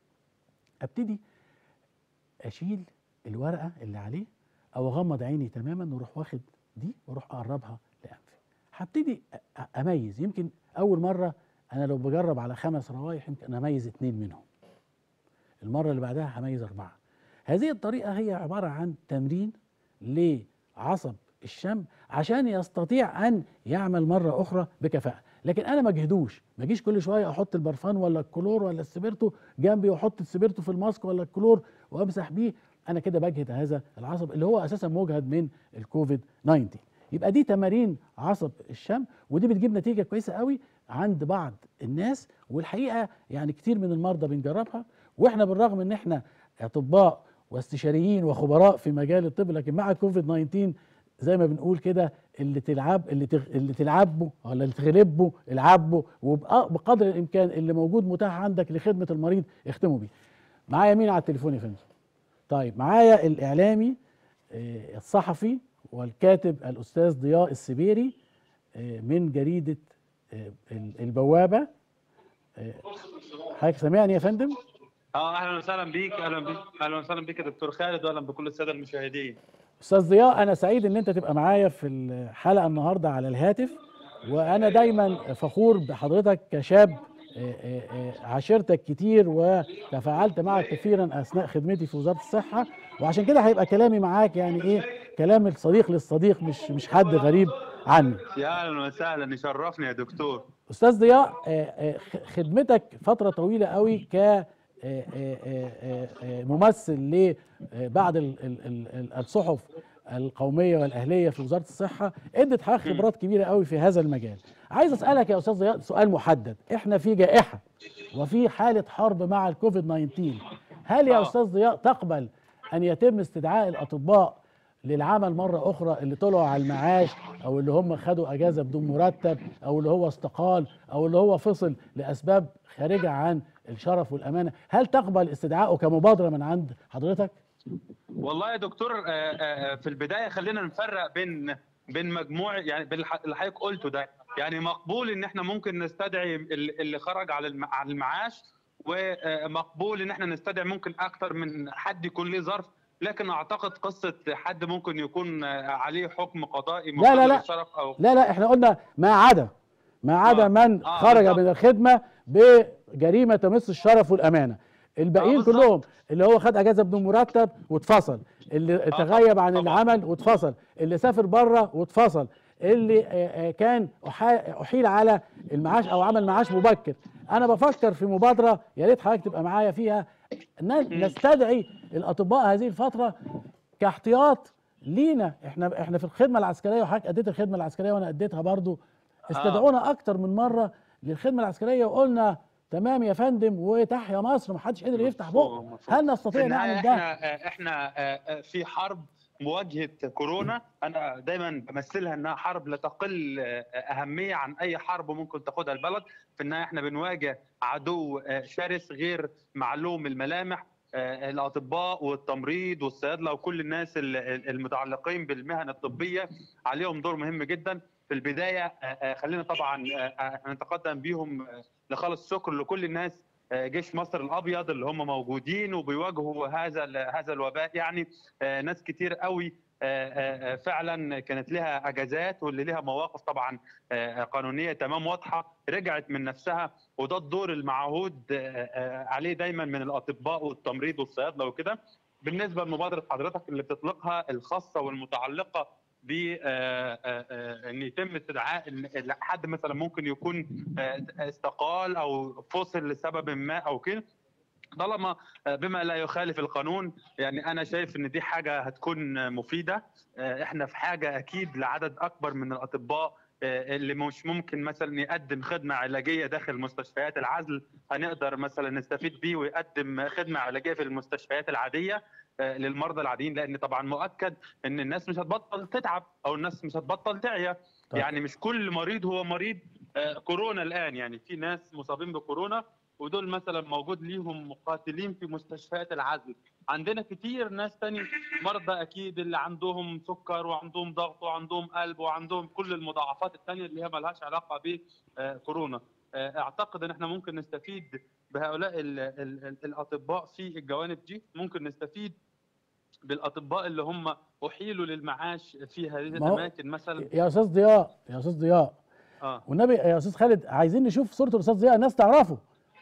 ابتدي اشيل الورقه اللي عليه او اغمض عيني تماما واروح واخد دي واروح اقربها لانفي هبتدي أ- أ- اميز يمكن اول مره انا لو بجرب على خمس روايح يمكن اميز اتنين منهم المره اللي بعدها هميز اربعه هذه الطريقه هي عباره عن تمرين لعصب الشم عشان يستطيع ان يعمل مره اخرى بكفاءه لكن انا ما اجهدوش ما اجيش كل شويه احط البرفان ولا الكلور ولا السبيرتو جنبي واحط السبيرتو في الماسك ولا الكلور وامسح بيه انا كده بجهد هذا العصب اللي هو اساسا مجهد من الكوفيد 19 يبقى دي تمارين عصب الشم ودي بتجيب نتيجه كويسه قوي عند بعض الناس والحقيقه يعني كتير من المرضى بنجربها واحنا بالرغم ان احنا اطباء واستشاريين وخبراء في مجال الطب لكن مع كوفيد 19 زي ما بنقول كده اللي تلعب اللي تغ... اللي تلعبه ولا اللي تغلبه العبه وبقدر الامكان اللي موجود متاح عندك لخدمه المريض اختموا بيه. معايا مين على التليفون يا فندم؟ طيب معايا الاعلامي آه، الصحفي والكاتب الاستاذ ضياء السبيري آه، من جريده آه، ال- البوابه آه، حضرتك سامعني يا فندم؟ اه اهلا وسهلا بيك اهلا بيك اهلا وسهلا بيك يا دكتور خالد واهلا بكل الساده المشاهدين استاذ ضياء انا سعيد ان انت تبقى معايا في الحلقه النهارده على الهاتف وانا دايما فخور بحضرتك كشاب آه، آه، آه، عاشرتك كتير وتفاعلت معك كثيرا اثناء خدمتي في وزاره الصحه وعشان كده هيبقى كلامي معاك يعني ايه كلام الصديق للصديق مش مش حد غريب عني يا اهلا وسهلا يشرفني يا دكتور استاذ ضياء آه، آه، خ- خدمتك فتره طويله قوي ك آه، آه، آه، آه، ممثل لبعض ال- ال- ال- ال- الصحف القوميه والاهليه في وزاره الصحه ادت حضرتك خبرات كبيره قوي في هذا المجال عايز اسالك يا استاذ ضياء سؤال محدد احنا في جائحه وفي حاله حرب مع الكوفيد 19 هل يا آه. استاذ ضياء تقبل ان يتم استدعاء الاطباء للعمل مرة أخرى اللي طلعوا على المعاش أو اللي هم خدوا أجازة بدون مرتب أو اللي هو استقال أو اللي هو فصل لأسباب خارجة عن الشرف والأمانة هل تقبل استدعائه كمبادرة من عند حضرتك؟ والله يا دكتور آه، آه، في البدايه خلينا نفرق بين بين مجموع يعني بين الح- اللي حضرتك قلته ده يعني مقبول ان احنا ممكن نستدعي ال- اللي خرج على الم- على المعاش ومقبول ان احنا نستدعي ممكن اكتر من حد يكون ليه ظرف لكن اعتقد قصه حد ممكن يكون آه، عليه حكم قضائي لا، لا، مقابل لا. الشرف او لا لا احنا قلنا ما عدا ما عدا آه، من آه، خرج بالظبط. من الخدمة بجريمة تمس الشرف والأمانة الباقيين بالظبط. كلهم اللي هو خد أجازة بدون مرتب واتفصل اللي تغيب عن طبعاً. العمل واتفصل اللي سافر بره واتفصل اللي آه، آه، كان أحا- أحيل على المعاش أو عمل معاش مبكر أنا بفكر في مبادرة يا ريت حضرتك تبقى معايا فيها ن- نستدعي الأطباء هذه الفترة كاحتياط لينا احنا احنا في الخدمه العسكريه وحضرتك اديت الخدمه العسكريه وانا اديتها برضو استدعونا اكتر من مره للخدمه العسكريه وقلنا تمام يا فندم وتحيا مصر محدش قدر يفتح بقه مفهوم. هل في نستطيع النهاية نعمل ده احنا احنا آه، آه، في حرب مواجهه كورونا انا دايما بمثلها انها حرب لا تقل آه، اهميه عن اي حرب ممكن تاخدها البلد في النهايه احنا بنواجه عدو آه، شرس غير معلوم الملامح آه، الاطباء والتمريض والصيادله وكل الناس ال- ال- المتعلقين بالمهن الطبيه عليهم دور مهم جدا في البدايه آه، آه، خلينا طبعا آه، آه، نتقدم بيهم آه، لخالص الشكر لكل الناس آه، جيش مصر الابيض اللي هم موجودين وبيواجهوا هذا ال- هذا الوباء يعني آه، ناس كتير قوي آه، آه، آه، فعلا كانت لها اجازات واللي لها مواقف طبعا آه، قانونيه تمام واضحه رجعت من نفسها وده الدور المعهود آه، آه، عليه دايما من الاطباء والتمريض والصيادله وكده بالنسبه لمبادره حضرتك اللي بتطلقها الخاصه والمتعلقه ب آه، آه، آه، ان يتم استدعاء إن حد مثلا ممكن يكون آه، استقال او فصل لسبب ما او كده طالما آه، بما لا يخالف القانون يعني انا شايف ان دي حاجه هتكون آه، مفيده آه، احنا في حاجه اكيد لعدد اكبر من الاطباء آه، اللي مش ممكن مثلا يقدم خدمه علاجيه داخل مستشفيات العزل هنقدر مثلا نستفيد بيه ويقدم خدمه علاجيه في المستشفيات العاديه آه، للمرضى العاديين لان طبعا مؤكد ان الناس مش هتبطل تتعب او الناس مش هتبطل تعيا طيب. يعني مش كل مريض هو مريض آه، كورونا الان يعني في ناس مصابين بكورونا ودول مثلا موجود ليهم مقاتلين في مستشفيات العزل عندنا كتير ناس تاني مرضى اكيد اللي عندهم سكر وعندهم ضغط وعندهم قلب وعندهم كل المضاعفات التانية اللي هي ملهاش علاقه بكورونا اعتقد ان احنا ممكن نستفيد بهؤلاء ال ال ال الاطباء في الجوانب دي ممكن نستفيد بالاطباء اللي هم احيلوا للمعاش في هذه ما هو- الاماكن مثلا يا استاذ ضياء يا استاذ ضياء اه والنبي يا استاذ خالد عايزين نشوف صوره الاستاذ ضياء الناس تعرفه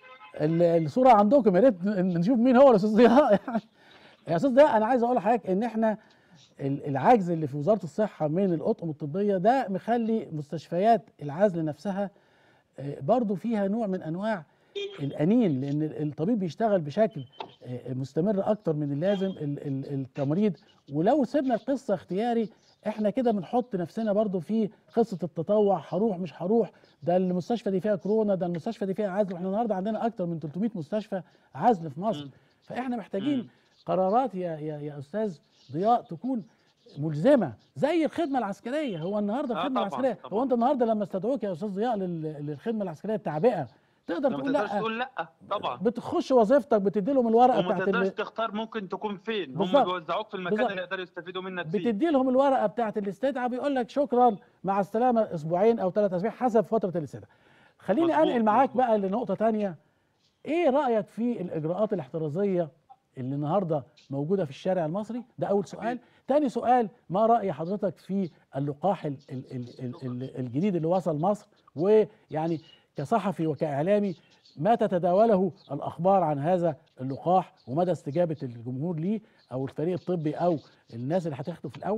ال- الصوره عندكم يا ريت ن- نشوف مين هو الاستاذ ضياء يعني يا استاذ ضياء انا عايز اقول لحضرتك ان احنا ال- العجز اللي في وزاره الصحه من الاطقم الطبيه ده مخلي مستشفيات العزل نفسها آه، برضو فيها نوع من انواع الانين لان ال- الطبيب بيشتغل بشكل آه، مستمر اكتر من اللازم ال- ال- التمريض ولو سيبنا القصه اختياري احنا كده بنحط نفسنا برضو في قصه التطوع هروح مش هروح ده المستشفى دي فيها كورونا ده المستشفى دي فيها عزل واحنا النهارده عندنا اكتر من 300 مستشفى عزل في مصر مم. فاحنا محتاجين مم. قرارات يا يا يا استاذ ضياء تكون ملزمه زي الخدمه العسكريه هو النهارده آه الخدمه طبعاً، العسكريه طبعاً. هو انت النهارده لما استدعوك يا استاذ ضياء لل- للخدمه العسكريه التعبئه تقدر ما تقول تقدرش لا تقول لا طبعا بتخش وظيفتك بتدي لهم الورقه وما بتاعت تقدرش ال... تختار ممكن تكون فين هم بالظبط. بيوزعوك في المكان بالظبط. اللي يقدروا يستفيدوا منك فيه بتدي لهم الورقه بتاعت الاستدعاء بيقول لك شكرا مع السلامه اسبوعين او ثلاث اسابيع حسب فتره الاستدعاء خليني مظبوط، انقل معاك مظبوط. بقى لنقطه تانية ايه رايك في الاجراءات الاحترازيه اللي النهارده موجوده في الشارع المصري ده اول سؤال تاني سؤال ما راي حضرتك في اللقاح ال ال ال ال ال الجديد اللي وصل مصر ويعني كصحفي وكاعلامي ما تتداوله الاخبار عن هذا اللقاح ومدى استجابه الجمهور ليه او الفريق الطبي او الناس اللي هتاخده في الاول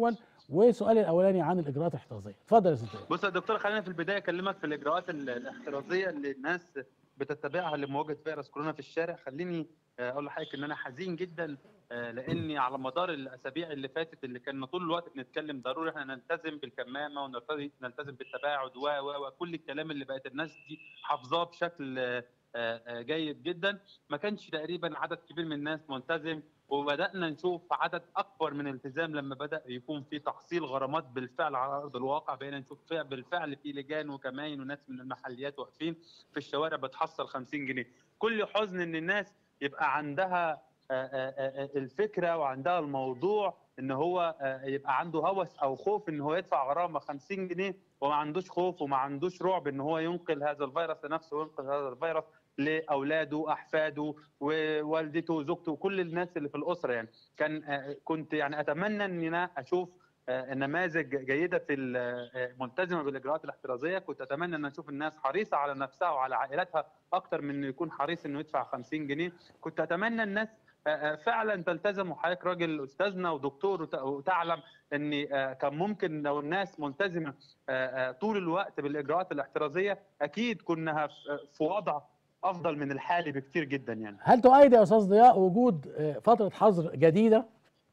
وسؤالي الاولاني عن الاجراءات الاحترازيه اتفضل يا استاذ ضياء. بص يا دكتور خلينا في البدايه اكلمك في الاجراءات ال- الاحترازيه اللي الناس بتتبعها لمواجهه فيروس كورونا في الشارع خليني آه، اقول لحضرتك ان انا حزين جدا آه، لاني على مدار الاسابيع اللي فاتت اللي كنا طول الوقت بنتكلم ضروري احنا نلتزم بالكمامه ونلتزم نلتزم بالتباعد و و وكل الكلام اللي بقت الناس دي حافظاه بشكل آه، آه، جيد جدا ما كانش تقريبا عدد كبير من الناس ملتزم وبدانا نشوف عدد اكبر من الالتزام لما بدا يكون في تحصيل غرامات بالفعل على ارض الواقع بقينا نشوف فيها بالفعل في لجان وكماين وناس من المحليات واقفين في الشوارع بتحصل 50 جنيه كل حزن ان الناس يبقى عندها آه، آه، آه، الفكره وعندها الموضوع ان هو آه، يبقى عنده هوس او خوف ان هو يدفع غرامه 50 جنيه وما عندوش خوف وما عندوش رعب ان هو ينقل هذا الفيروس لنفسه وينقل هذا الفيروس لاولاده احفاده ووالدته وزوجته وكل الناس اللي في الاسره يعني كان آه، كنت يعني اتمنى ان انا اشوف آه، نماذج جيده في ال- آه، ملتزمه بالاجراءات الاحترازيه كنت اتمنى ان اشوف الناس حريصه على نفسها وعلى عائلاتها اكتر من انه يكون حريص انه يدفع 50 جنيه كنت اتمنى الناس آه، آه، فعلا تلتزم وحضرتك راجل استاذنا ودكتور وت- وتعلم ان آه، كان ممكن لو الناس ملتزمه آه، آه، طول الوقت بالاجراءات الاحترازيه اكيد كنا في- في وضع افضل من الحالي بكتير جدا يعني هل تؤيد يا استاذ ضياء وجود آه، فتره حظر جديده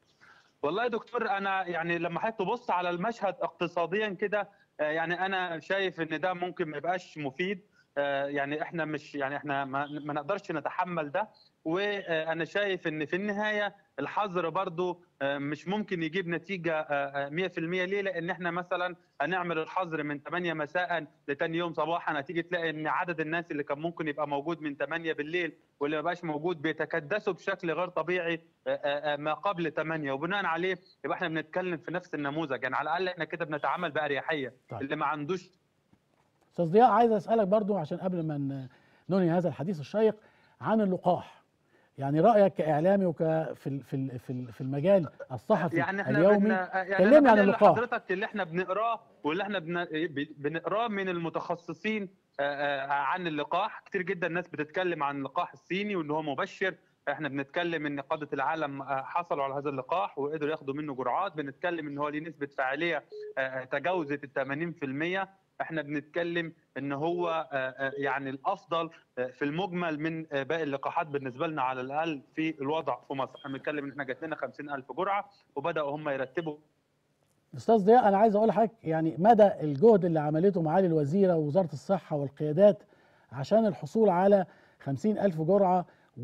والله يا دكتور انا يعني لما حضرتك تبص على المشهد اقتصاديا كده آه، يعني انا شايف ان ده ممكن ما يبقاش مفيد آه، يعني احنا مش يعني احنا ما, ما نقدرش نتحمل ده وانا شايف ان في النهايه الحظر برضو آه، مش ممكن يجيب نتيجه آه، آه، 100% ليه لان احنا مثلا هنعمل الحظر من 8 مساء لتاني يوم صباحا هتيجي تلاقي ان عدد الناس اللي كان ممكن يبقى موجود من 8 بالليل واللي ما بقاش موجود بيتكدسوا بشكل غير طبيعي آه، آه، آه، ما قبل 8 وبناء عليه يبقى احنا بنتكلم في نفس النموذج يعني على الاقل احنا كده بنتعامل باريحيه طيب. اللي ما عندوش استاذ ضياء عايز اسالك برضو عشان قبل ما ن- ننهي هذا الحديث الشيق عن اللقاح يعني رايك كاعلامي وك في ال- في ال- في ال- في المجال الصحفي يعني احنا اليومي بدنا يعني كلمني أنا عن بنقل اللقاح. لحضرتك اللي احنا بنقراه واللي احنا بن- ب- بنقراه من المتخصصين آه، آه، عن اللقاح كتير جدا الناس بتتكلم عن اللقاح الصيني وان هو مبشر احنا بنتكلم ان قاده العالم آه، حصلوا على هذا اللقاح وقدروا ياخدوا منه جرعات بنتكلم ان هو ليه نسبه فاعليه آه، تجاوزت ال 80% احنا بنتكلم ان هو آه، آه، يعني الافضل آه، في المجمل من آه، باقي اللقاحات بالنسبه لنا على الاقل في الوضع في مصر احنا بنتكلم ان احنا جات لنا 50000 جرعه وبداوا هم يرتبوا استاذ ضياء انا عايز اقول لحضرتك يعني مدى الجهد اللي عملته معالي الوزيره ووزاره الصحه والقيادات عشان الحصول على خمسين ألف جرعة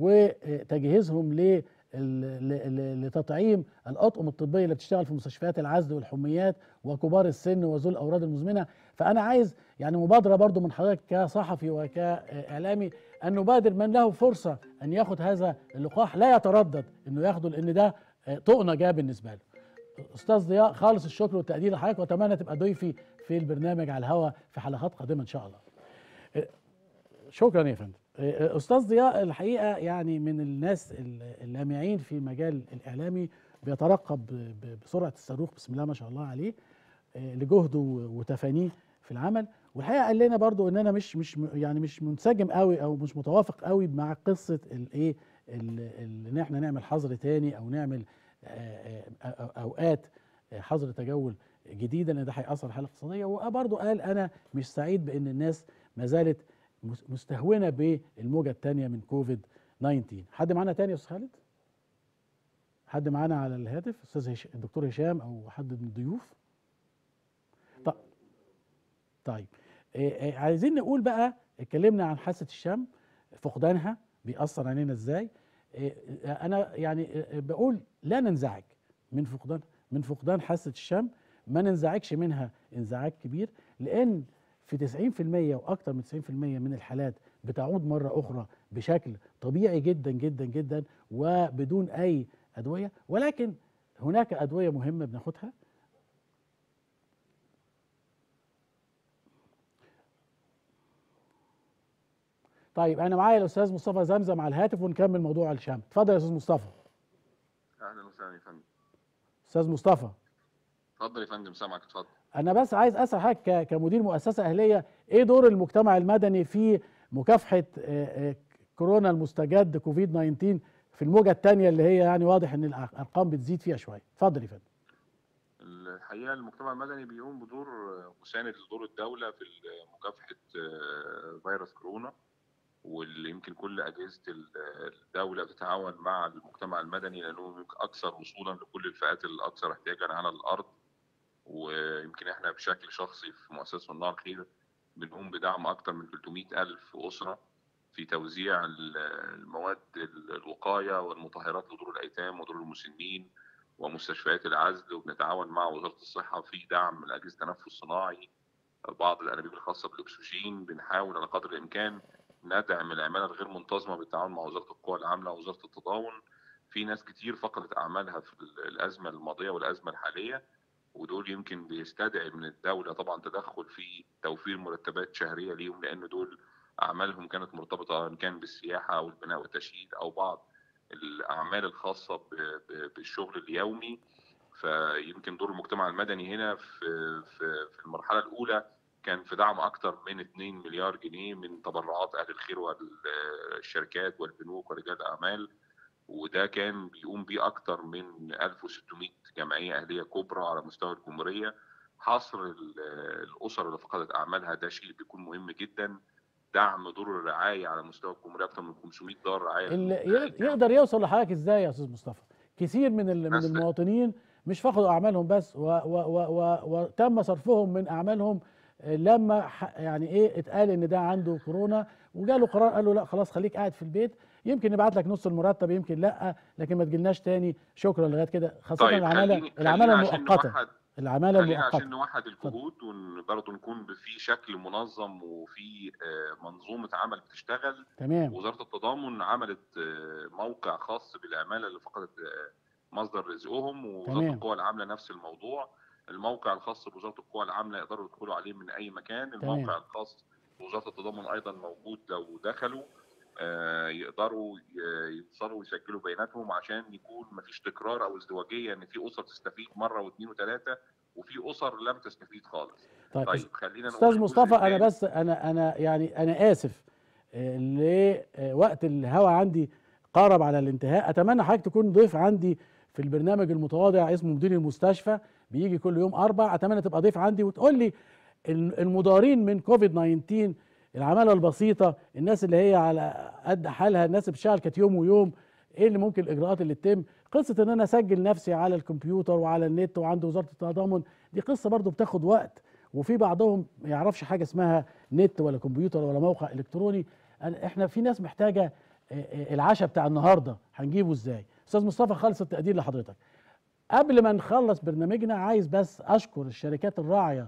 وتجهيزهم ل ل- ل- لتطعيم الأطقم الطبية اللي بتشتغل في مستشفيات العزل والحميات وكبار السن وذوي الأوراد المزمنة فأنا عايز يعني مبادرة برضو من حضرتك كصحفي وكإعلامي أن نبادر من له فرصة أن ياخد هذا اللقاح لا يتردد أنه ياخده لأن ده طقنة جاه بالنسبة له استاذ ضياء خالص الشكر والتقدير لحضرتك واتمنى تبقى ضيفي في البرنامج على الهواء في حلقات قادمه ان شاء الله. إيه، شكرا يا فندم. إيه، استاذ ضياء الحقيقه يعني من الناس ال- اللامعين في مجال الاعلامي بيترقب ب- ب- بسرعه الصاروخ بسم الله ما شاء الله عليه إيه، لجهده وتفانيه في العمل والحقيقه قال لنا برضو ان انا مش مش م- يعني مش منسجم قوي او مش متوافق قوي مع قصه الايه ال- ال- ان احنا نعمل حظر تاني او نعمل آه، آه، آه، اوقات آه، حظر تجول جديده لان ده هياثر على الحاله الاقتصاديه وبرضه قال انا مش سعيد بان الناس ما زالت مس- مستهونه بالموجه الثانيه من كوفيد 19 حد معانا تاني يا استاذ خالد حد معانا على الهاتف استاذ هش... الدكتور هشام او حد من الضيوف طيب طيب آه، آه، عايزين نقول بقى اتكلمنا عن حاسه الشم فقدانها بيأثر علينا ازاي آه، آه، انا يعني آه، آه، بقول لا ننزعج من فقدان من فقدان حاسه الشم ما ننزعجش منها انزعاج كبير لان في 90% واكثر من 90% من الحالات بتعود مره اخرى بشكل طبيعي جدا جدا جدا وبدون اي ادويه ولكن هناك ادويه مهمه بناخدها طيب انا معايا الاستاذ مصطفى زمزم على الهاتف ونكمل موضوع الشام اتفضل يا استاذ مصطفى اهلا وسهلا يا فندم استاذ مصطفى اتفضل يا فندم سامعك اتفضل انا بس عايز اسال حضرتك ك- كمدير مؤسسه اهليه ايه دور المجتمع المدني في مكافحه آه، آه، كورونا المستجد كوفيد 19 في الموجه الثانيه اللي هي يعني واضح ان الارقام بتزيد فيها شويه اتفضل يا فندم الحقيقة المجتمع المدني بيقوم بدور مساند لدور الدولة في مكافحة آه، فيروس كورونا واللي يمكن كل أجهزة الدولة بتتعاون مع المجتمع المدني لأنه يمكن أكثر وصولا لكل الفئات الأكثر احتياجا على الأرض ويمكن إحنا بشكل شخصي في مؤسسة صناع الخير بنقوم بدعم أكثر من 300 ألف أسرة في توزيع ال- المواد الوقاية والمطهرات لدور الأيتام ودور المسنين ومستشفيات العزل وبنتعاون مع وزارة الصحة في دعم لأجهزة التنفس الصناعي بعض الأنابيب الخاصة بالأكسجين بنحاول على قدر الإمكان ندعم العمالة الغير منتظمة بالتعاون مع وزارة القوى العاملة ووزارة التضامن في ناس كتير فقدت أعمالها في ال- الأزمة الماضية والأزمة الحالية ودول يمكن بيستدعي من الدولة طبعا تدخل في توفير مرتبات شهرية ليهم لأن دول أعمالهم كانت مرتبطة إن كان بالسياحة أو البناء والتشييد أو بعض الأعمال الخاصة ب- ب- بالشغل اليومي فيمكن دور المجتمع المدني هنا في في في المرحلة الأولى كان في دعم أكثر من 2 مليار جنيه من تبرعات أهل الخير والشركات والبنوك ورجال الأعمال وده كان بيقوم بيه أكثر من 1600 جمعية أهلية كبرى على مستوى الجمهورية حصر ال- الأسر اللي فقدت أعمالها ده شيء بيكون مهم جدا دعم دور الرعاية على مستوى الجمهورية أكثر من 500 دار رعاية اللي يق- يقدر يوصل لحضرتك ازاي يا استاذ مصطفى كثير من ال- من بس- المواطنين مش فقدوا اعمالهم بس و و و و وتم صرفهم من اعمالهم آه، لما ح- يعني ايه اتقال ان ده عنده كورونا وجاله قرار قال له لا خلاص خليك قاعد في البيت يمكن نبعت لك نص المرتب يمكن لا لكن ما تجيلناش تاني شكرا لغايه كده خاصه طيب العماله خليني العماله خلينا عشان المؤقته نوحد العماله خلينا عشان المؤقته نوحد الجهود وبرضه نكون في شكل منظم وفي آه، منظومة عمل بتشتغل تمام وزارة التضامن عملت آه، موقع خاص بالعمالة اللي فقدت آه، مصدر رزقهم ووزارة تمام. القوى العاملة نفس الموضوع الموقع الخاص بوزارة القوى العاملة يقدروا يدخلوا عليه من أي مكان تمام. الموقع الخاص بوزارة التضامن أيضا موجود لو دخلوا آه، يقدروا ي- يوصلوا ويسجلوا بياناتهم عشان يكون مفيش تكرار أو ازدواجية إن في أسر تستفيد مرة واثنين وثلاثة وفي أسر لم تستفيد خالص طيب, طيب خلينا نقول استاذ الجزء مصطفى انا الثاني. بس انا انا يعني انا اسف آه، لوقت الهوا عندي قارب على الانتهاء اتمنى حضرتك تكون ضيف عندي في البرنامج المتواضع اسمه مدير المستشفى بيجي كل يوم اربع اتمنى تبقى ضيف عندي وتقول لي ال- المضارين من كوفيد 19 العماله البسيطه الناس اللي هي على قد حالها الناس اللي بتشتغل كانت يوم ويوم ايه اللي ممكن الاجراءات اللي تتم قصه ان انا اسجل نفسي على الكمبيوتر وعلى النت وعند وزاره التضامن دي قصه برضو بتاخد وقت وفي بعضهم ما يعرفش حاجه اسمها نت ولا كمبيوتر ولا موقع الكتروني أنا- احنا في ناس محتاجه آه، آه، العشاء بتاع النهارده هنجيبه ازاي استاذ مصطفى خالص التقدير لحضرتك قبل ما نخلص برنامجنا عايز بس اشكر الشركات الراعيه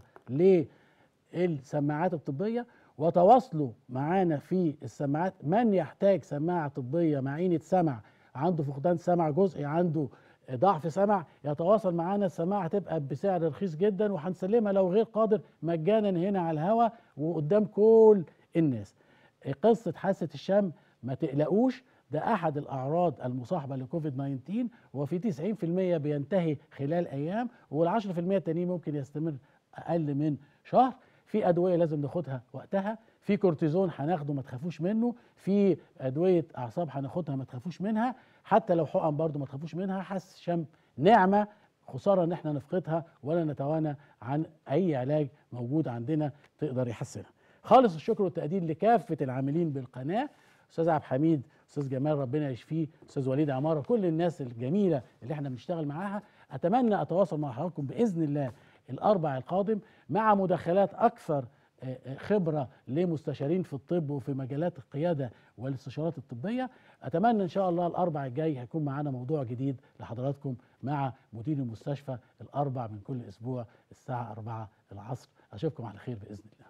للسماعات الطبيه وتواصلوا معانا في السماعات من يحتاج سماعه طبيه معينه سمع عنده فقدان سمع جزئي عنده ضعف سمع يتواصل معانا السماعه هتبقى بسعر رخيص جدا وهنسلمها لو غير قادر مجانا هنا على الهوا وقدام كل الناس قصه حاسه الشم ما تقلقوش ده احد الاعراض المصاحبه لكوفيد 19 وفي 90% بينتهي خلال ايام وال10% التانيين ممكن يستمر اقل من شهر في ادويه لازم ناخدها وقتها في كورتيزون هناخده ما تخافوش منه في ادويه اعصاب هناخدها ما تخافوش منها حتى لو حقن برضو ما تخافوش منها حس شم نعمه خساره ان احنا نفقدها ولا نتوانى عن اي علاج موجود عندنا تقدر يحسنها خالص الشكر والتقدير لكافه العاملين بالقناه استاذ عبد الحميد استاذ جمال ربنا يشفيه استاذ وليد عماره كل الناس الجميله اللي احنا بنشتغل معاها اتمنى اتواصل مع حضراتكم باذن الله الاربع القادم مع مداخلات اكثر آه، آه، خبره لمستشارين في الطب وفي مجالات القياده والاستشارات الطبيه اتمنى ان شاء الله الاربع الجاي هيكون معانا موضوع جديد لحضراتكم مع مدير المستشفى الاربع من كل اسبوع الساعه 4 العصر اشوفكم على خير باذن الله